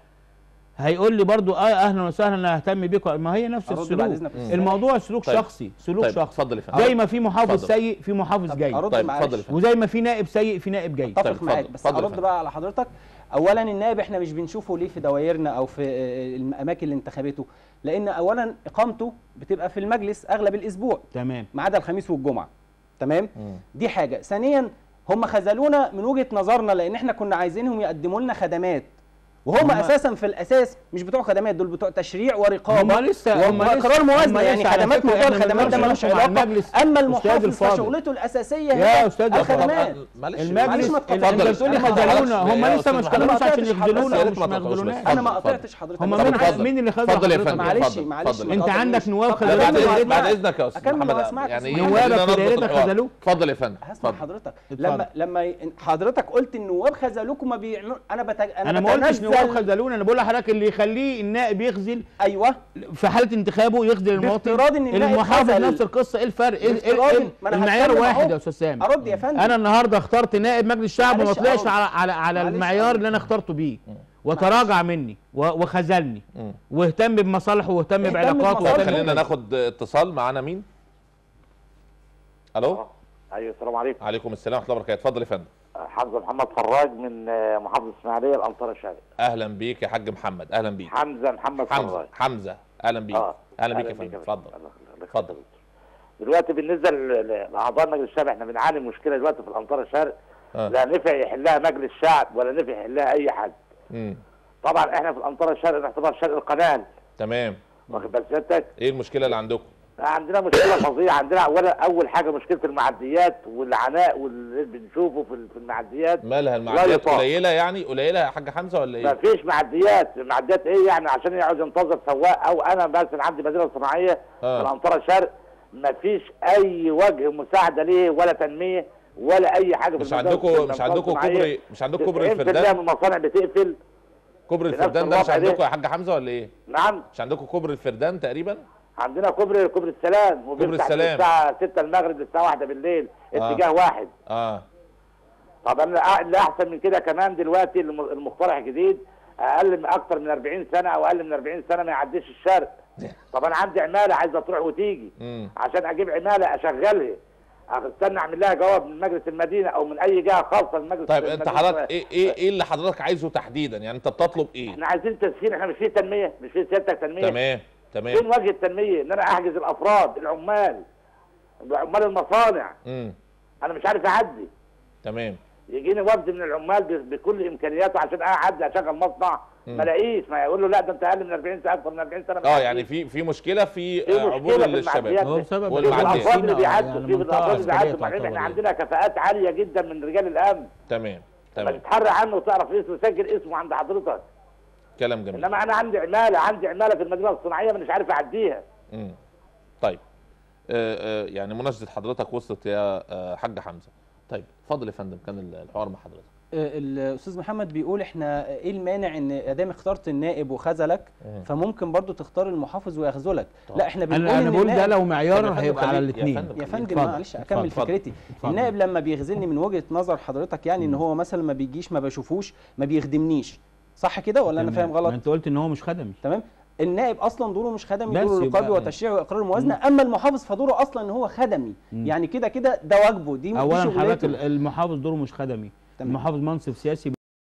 هيقول لي برضه اه اهلا وسهلا انا ههتم بيك ما هي نفس أرد السلوك بعد إذنك يا أستاذ الموضوع سلوك طيب. شخصي سلوك طيب شخصي اتفضل يا فندم زي ما في محافظ اتفضل. سيء في محافظ طب جيد ارد طيب معلش اتفضل يا فندم وزي ما في نائب سيء في نائب جيد طيب، اتفق معاك اتفضل، بس اتفضل يا ارد فندم. بقى على حضرتك اولا النائب احنا مش بنشوفه ليه في دوائرنا او في آه، الاماكن اللي انتخابته لان اولا اقامته بتبقى في المجلس اغلب الاسبوع تمام ما عدا الخميس والجمعه تمام مم. دي حاجه ثانيا هم خذلونا من وجهه نظرنا لان احنا كنا عايزينهم يقدموا لنا خدمات وهم هم- اساسا في الاساس مش بتوع خدمات دول بتوع تشريع ورقابه هم لسه- هم وقرار لسه- موازنه هم يعني لسه على خدمات فكرة موضوع إحنا الخدمات ده بنقدر ملوش نحكم على علاقه المجلس. اما أستاذ المحافظ الفاضل. فشغلته الاساسيه يا هي أستاذ الخدمات معلش المجلس معلش ما انت تقطعنيش. بتقول لي أنا ما خذلونا قطعتش. هم يا لسه أستاذ ما محمد. اشتغلوش أنا ما عشان قطعتش يخذلونا حضرتك. ومش يا ما ريت ما تقطعوش بس. يخذلوناش انا ما اتفضل. قطعتش حضرتك هم أنا مين معاك. اتفضل. مين اللي خذل اتفضل يا حضرتك؟ فندم. معلش اتفضل. معلش اتفضل. انت ما عندك تقاطعنيش. نواب طب خذلوك لا بعد أكمل إذنك- بعد وهسمعك. اذنك يا استاذ أكمل محمد وهسمعك يعني بس. نوابك خلينا في نضبط دايرتك الحوار. خذلوك؟ اتفضل يا فندم هسمع اتفضل. حضرتك اتفضل. لما لما ي- حضرتك قلت النواب خذلوكم ما بيعملوا انا بتج... انا, انا ما قلتش بتنزل- نواب خذلونا انا بقول لحضرتك اللي يخليه النائب يخذل ايوه في حاله انتخابه يخذل المواطن بافتراض إن النائب المحافظ خذل. نفس القصه ايه الفرق ايه بافتراض إيه إن- ما أنا المعيار هتكلم واحد أهو. يا استاذ سامي ارد يا فندم انا النهارده اخترت نائب مجلس الشعب وما معلش طلعش أرد. على على على معلش المعيار أرد. اللي انا اخترته بيه وتراجع مني و- وخذلني مم. واهتم بمصالحه واهتم اهتم بعلاقاته بمصالحه. طيب واهتم خلينا بكذا. ناخد اتصال معانا مين الو ايوه السلام عليكم عليكم السلام ورحمه الله وبركاته اتفضل يا فندم حمزه محمد فراج من آه، محافظه اسماعيليه الامطار الشرقي اهلا بيك يا حاج محمد اهلا بيك حمزه محمد حمزه فراج حمزه اهلا بيك اه اهلا بيك يا فندم فندم. اتفضل الله يخليك. اتفضل. دلوقتي بالنسبه ل- ل- لاعضاء مجلس الشعب احنا بنعاني من مشكله دلوقتي في الامطار الشرق آه. لا نفع يحلها مجلس الشعب ولا نفع يحلها اي حد مم. طبعا احنا في الامطار الشرق نعتبر شرق القناه تمام واخد بال سيادتك ايه المشكله اللي عندكم عندنا مشكله فظيعه عندنا اولا اول حاجه مشكله المعديات والعناء واللي بنشوفه في في المعديات مالها المعديات يطاق. قليله يعني قليله يا حاج حمزه ولا ما ايه فيش معديات معديات ايه يعني عشان يقعد ينتظر سواق او انا مثلا عندي مدينه صناعيه آه. في الامطار الشرق ما فيش اي وجه مساعده ليه ولا تنميه ولا اي حاجه في مش المدارس عندكم مش الأمطار عندكم الصناعية. كوبري مش عندكم كوبري 90% من الفردان المصانع بتقفل كوبري بنفس الفردان ده مش الوضع ده. عندكم يا حاج حمزه ولا ايه نعم مش عندكم كوبري الفردان تقريبا عندنا كوبري كوبري السلام وبيفتح من السلام. الساعه 6 المغرب للساعه 1 بالليل آه. اتجاه واحد اه طب انا اللي احسن من كده كمان دلوقتي الم- المقترح جديد اقل من اكتر من 40 سنه او اقل من 40 سنه ما يعديش الشرق طب انا عندي عماله عايزه تروح وتيجي مم. عشان اجيب عماله اشغلها استنى اعمل لها جواب من مجلس المدينه او من اي جهه خاصه من مجلس طيب انت المدينة. حضرتك ايه ايه ايه اللي حضرتك عايزه تحديدا يعني انت بتطلب ايه احنا عايزين تسهيل احنا مش في تنميه مش في سيادتك تنميه تمام فين تمام وجه التنميه ان انا احجز الافراد العمال عمال المصانع امم انا مش عارف اعدي تمام يجيني وفد من العمال ب- بكل امكانياته عشان اقعد اشغل مصنع مم. ما الاقيش ما يقول له لا ده انت اقل من 40 سنه اكثر من 40 سنه اه يعني في في مشكله في في آه، مشكلة عبور في الشباب المعديات. هو بسبب والمعديات. الافراد اللي سينا بيعدوا يعني في منطقة الافراد اللي عسكرية بيعدوا بعدين تعتبر احنا دي. عندنا كفاءات عاليه جدا من رجال الامن تمام لما تمام تتحرى عنه وتعرف اسمه تسجل اسمه عند حضرتك كلام جميل انما انا عندي عماله عندي عماله في المدينه الصناعيه مش عارف اعديها مم. طيب آه، آه، يعني مناشده حضرتك وصلت يا آه، حاج حمزه طيب اتفضل يا فندم كان الحوار مع حضرتك آه، الاستاذ محمد بيقول احنا ايه المانع ان ادام اخترت النائب وخذلك مم. فممكن برضو تختار المحافظ ويخذلك طبعا. لا احنا بنقول انا انا إن بقول ده النائب- لو طب يا معيار فندم هيبقى على خليك- يا الاثنين فندم يا خليك. فندم اتفضل، معلش اكمل اتفضل. فكرتي اتفضل. النائب لما بيخذلني من وجهه نظر حضرتك يعني ان هو مثلا ما بيجيش ما بشوفوش ما بيخدمنيش صح كده ولا انا تمام. فاهم ما غلط انت قلت ان هو مش خدمي تمام النائب اصلا دوره مش خدمي بس دوره يبقى- رقابي وتشريعي واقرار الموازنه اما المحافظ فدوره اصلا ان هو خدمي مم. يعني كده كده ده واجبه دي دي اولا حضرتك شغلته ال- المحافظ دوره مش خدمي تمام. المحافظ منصب سياسي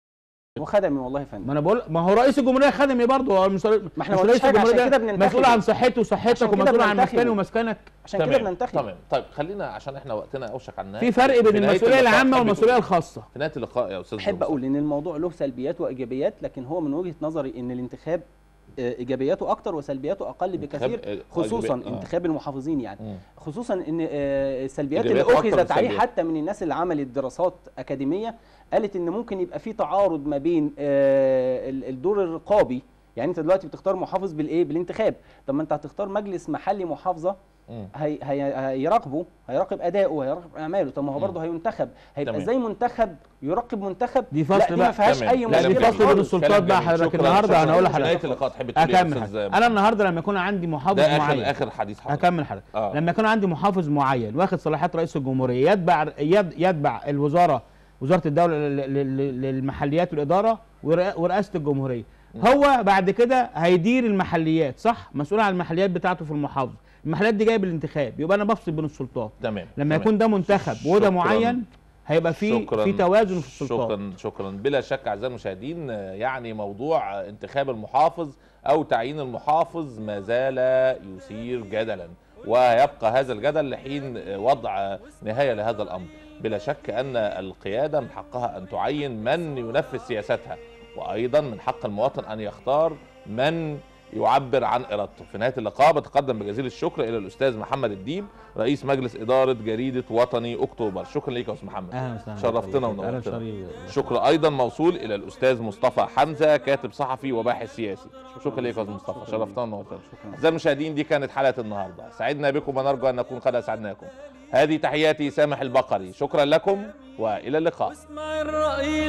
وخدمي والله يا فندم ما انا بقول ما هو رئيس الجمهوريه خدمي برضه هو مسؤول ما احنا مسؤول ما قلناش رئيس حاجة، عشان الجمهورية كده ده بننتخبه. مسؤول عن صحته عشان وصحتك كده ومسؤول عن بننتخبه. مسكني ومسكنك عشان كده تمام بننتخبه تمام طيب خلينا عشان احنا وقتنا اوشك على النهايه في فرق بين في نهاية المسؤوليه اللقاء العامه تحب والمسؤوليه تقول- الخاصه في نهايه اللقاء يا استاذ احب زوزو. اقول ان الموضوع له سلبيات وايجابيات لكن هو من وجهه نظري ان الانتخاب آه، ايجابياته اكتر وسلبياته اقل انتخاب- بكثير آه، خصوصا إيجابي- آه. انتخاب المحافظين يعني مم. خصوصا ان آه، السلبيات اللي إيجابياته أكتر من اخذت عليه السلبيات. حتى من الناس اللي عملت دراسات اكاديميه قالت ان ممكن يبقى في تعارض ما بين آه، ال- الدور الرقابي يعني انت دلوقتي بتختار محافظ بالايه بالانتخاب طب ما انت هتختار مجلس محلي محافظه مم. هي هي هيراقبه هيراقب اداؤه هيراقب اعماله طب ما هو مم. برضه هينتخب هيبقى تمام. ازاي منتخب يراقب منتخب دي فصل لا دي ما بقى. فيهاش تمام. اي لا، لا كلام دي مشكله فصل بين جميل. السلطات كلام بقى جميل. حضرتك شكراً- النهارده شكراً. انا اقول في نهايه لحضرتك اللقاء تحب تقول ايه يا اكمل استاذ حضرتك. محمد؟ انا النهارده لما يكون عندي محافظ ده اخر معين اخر حديث حضرتك هكمل حضرتك آه. لما يكون عندي محافظ معين واخد صلاحيات رئيس الجمهوريه يتبع يد- يتبع الوزاره وزاره الدوله لل- لل- للمحليات والاداره ورئا- ورئاسه الجمهوريه هو بعد كده هيدير المحليات صح مسؤول عن المحليات بتاعته في المحافظه المحليات دي جايه بالانتخاب يبقى انا بفصل بين السلطات تمام لما تمام. يكون ده منتخب وده شكراً. معين هيبقى في شكراً. في توازن في السلطات شكرا شكرا بلا شك اعزائي المشاهدين آه، يعني موضوع آه، انتخاب المحافظ او تعيين المحافظ ما زال يثير جدلا ويبقى هذا الجدل لحين آه، وضع آه، نهايه لهذا الامر بلا شك ان القياده من حقها ان تعين من ينفذ سياستها وايضا من حق المواطن ان يختار من يعبر عن ارادته في نهايه اللقاء بتقدم بجزيل الشكر الى الاستاذ محمد الديب رئيس مجلس اداره جريده وطني اكتوبر شكرا ليك يا استاذ محمد اهلا وسهلا شرفتنا اهلا ونورتنا شريف شكر ايضا موصول الى الاستاذ مصطفى حمزه كاتب صحفي وباحث سياسي شكرا لك يا استاذ مصطفى شرفتنا ونورتنا اعزائي المشاهدين دي كانت حلقه النهارده سعدنا بكم ونرجو ان نكون قد اسعدناكم هذه تحياتي سامح البقري شكرا لكم والى اللقاء واسمع الرأي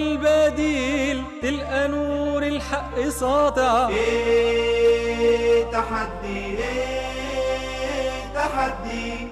البديل تلقى نور الحق ساطع ايه تحدي ايه تحدي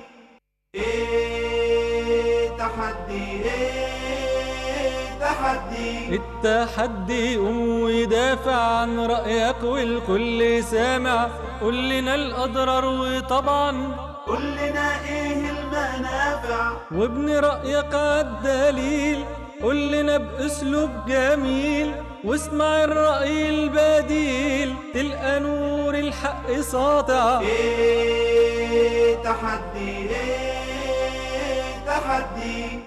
ايه تحدي ايه تحدي التحدي قوم ودافع عن رأيك والكل سامع قول لنا الأضرار وطبعا قول لنا ايه المنافع وابن رأيك عالدليل قول لنا بأسلوب جميل واسمع الرأي البديل تلقى نور الحق ساطع ايه تحدي ايه تحدي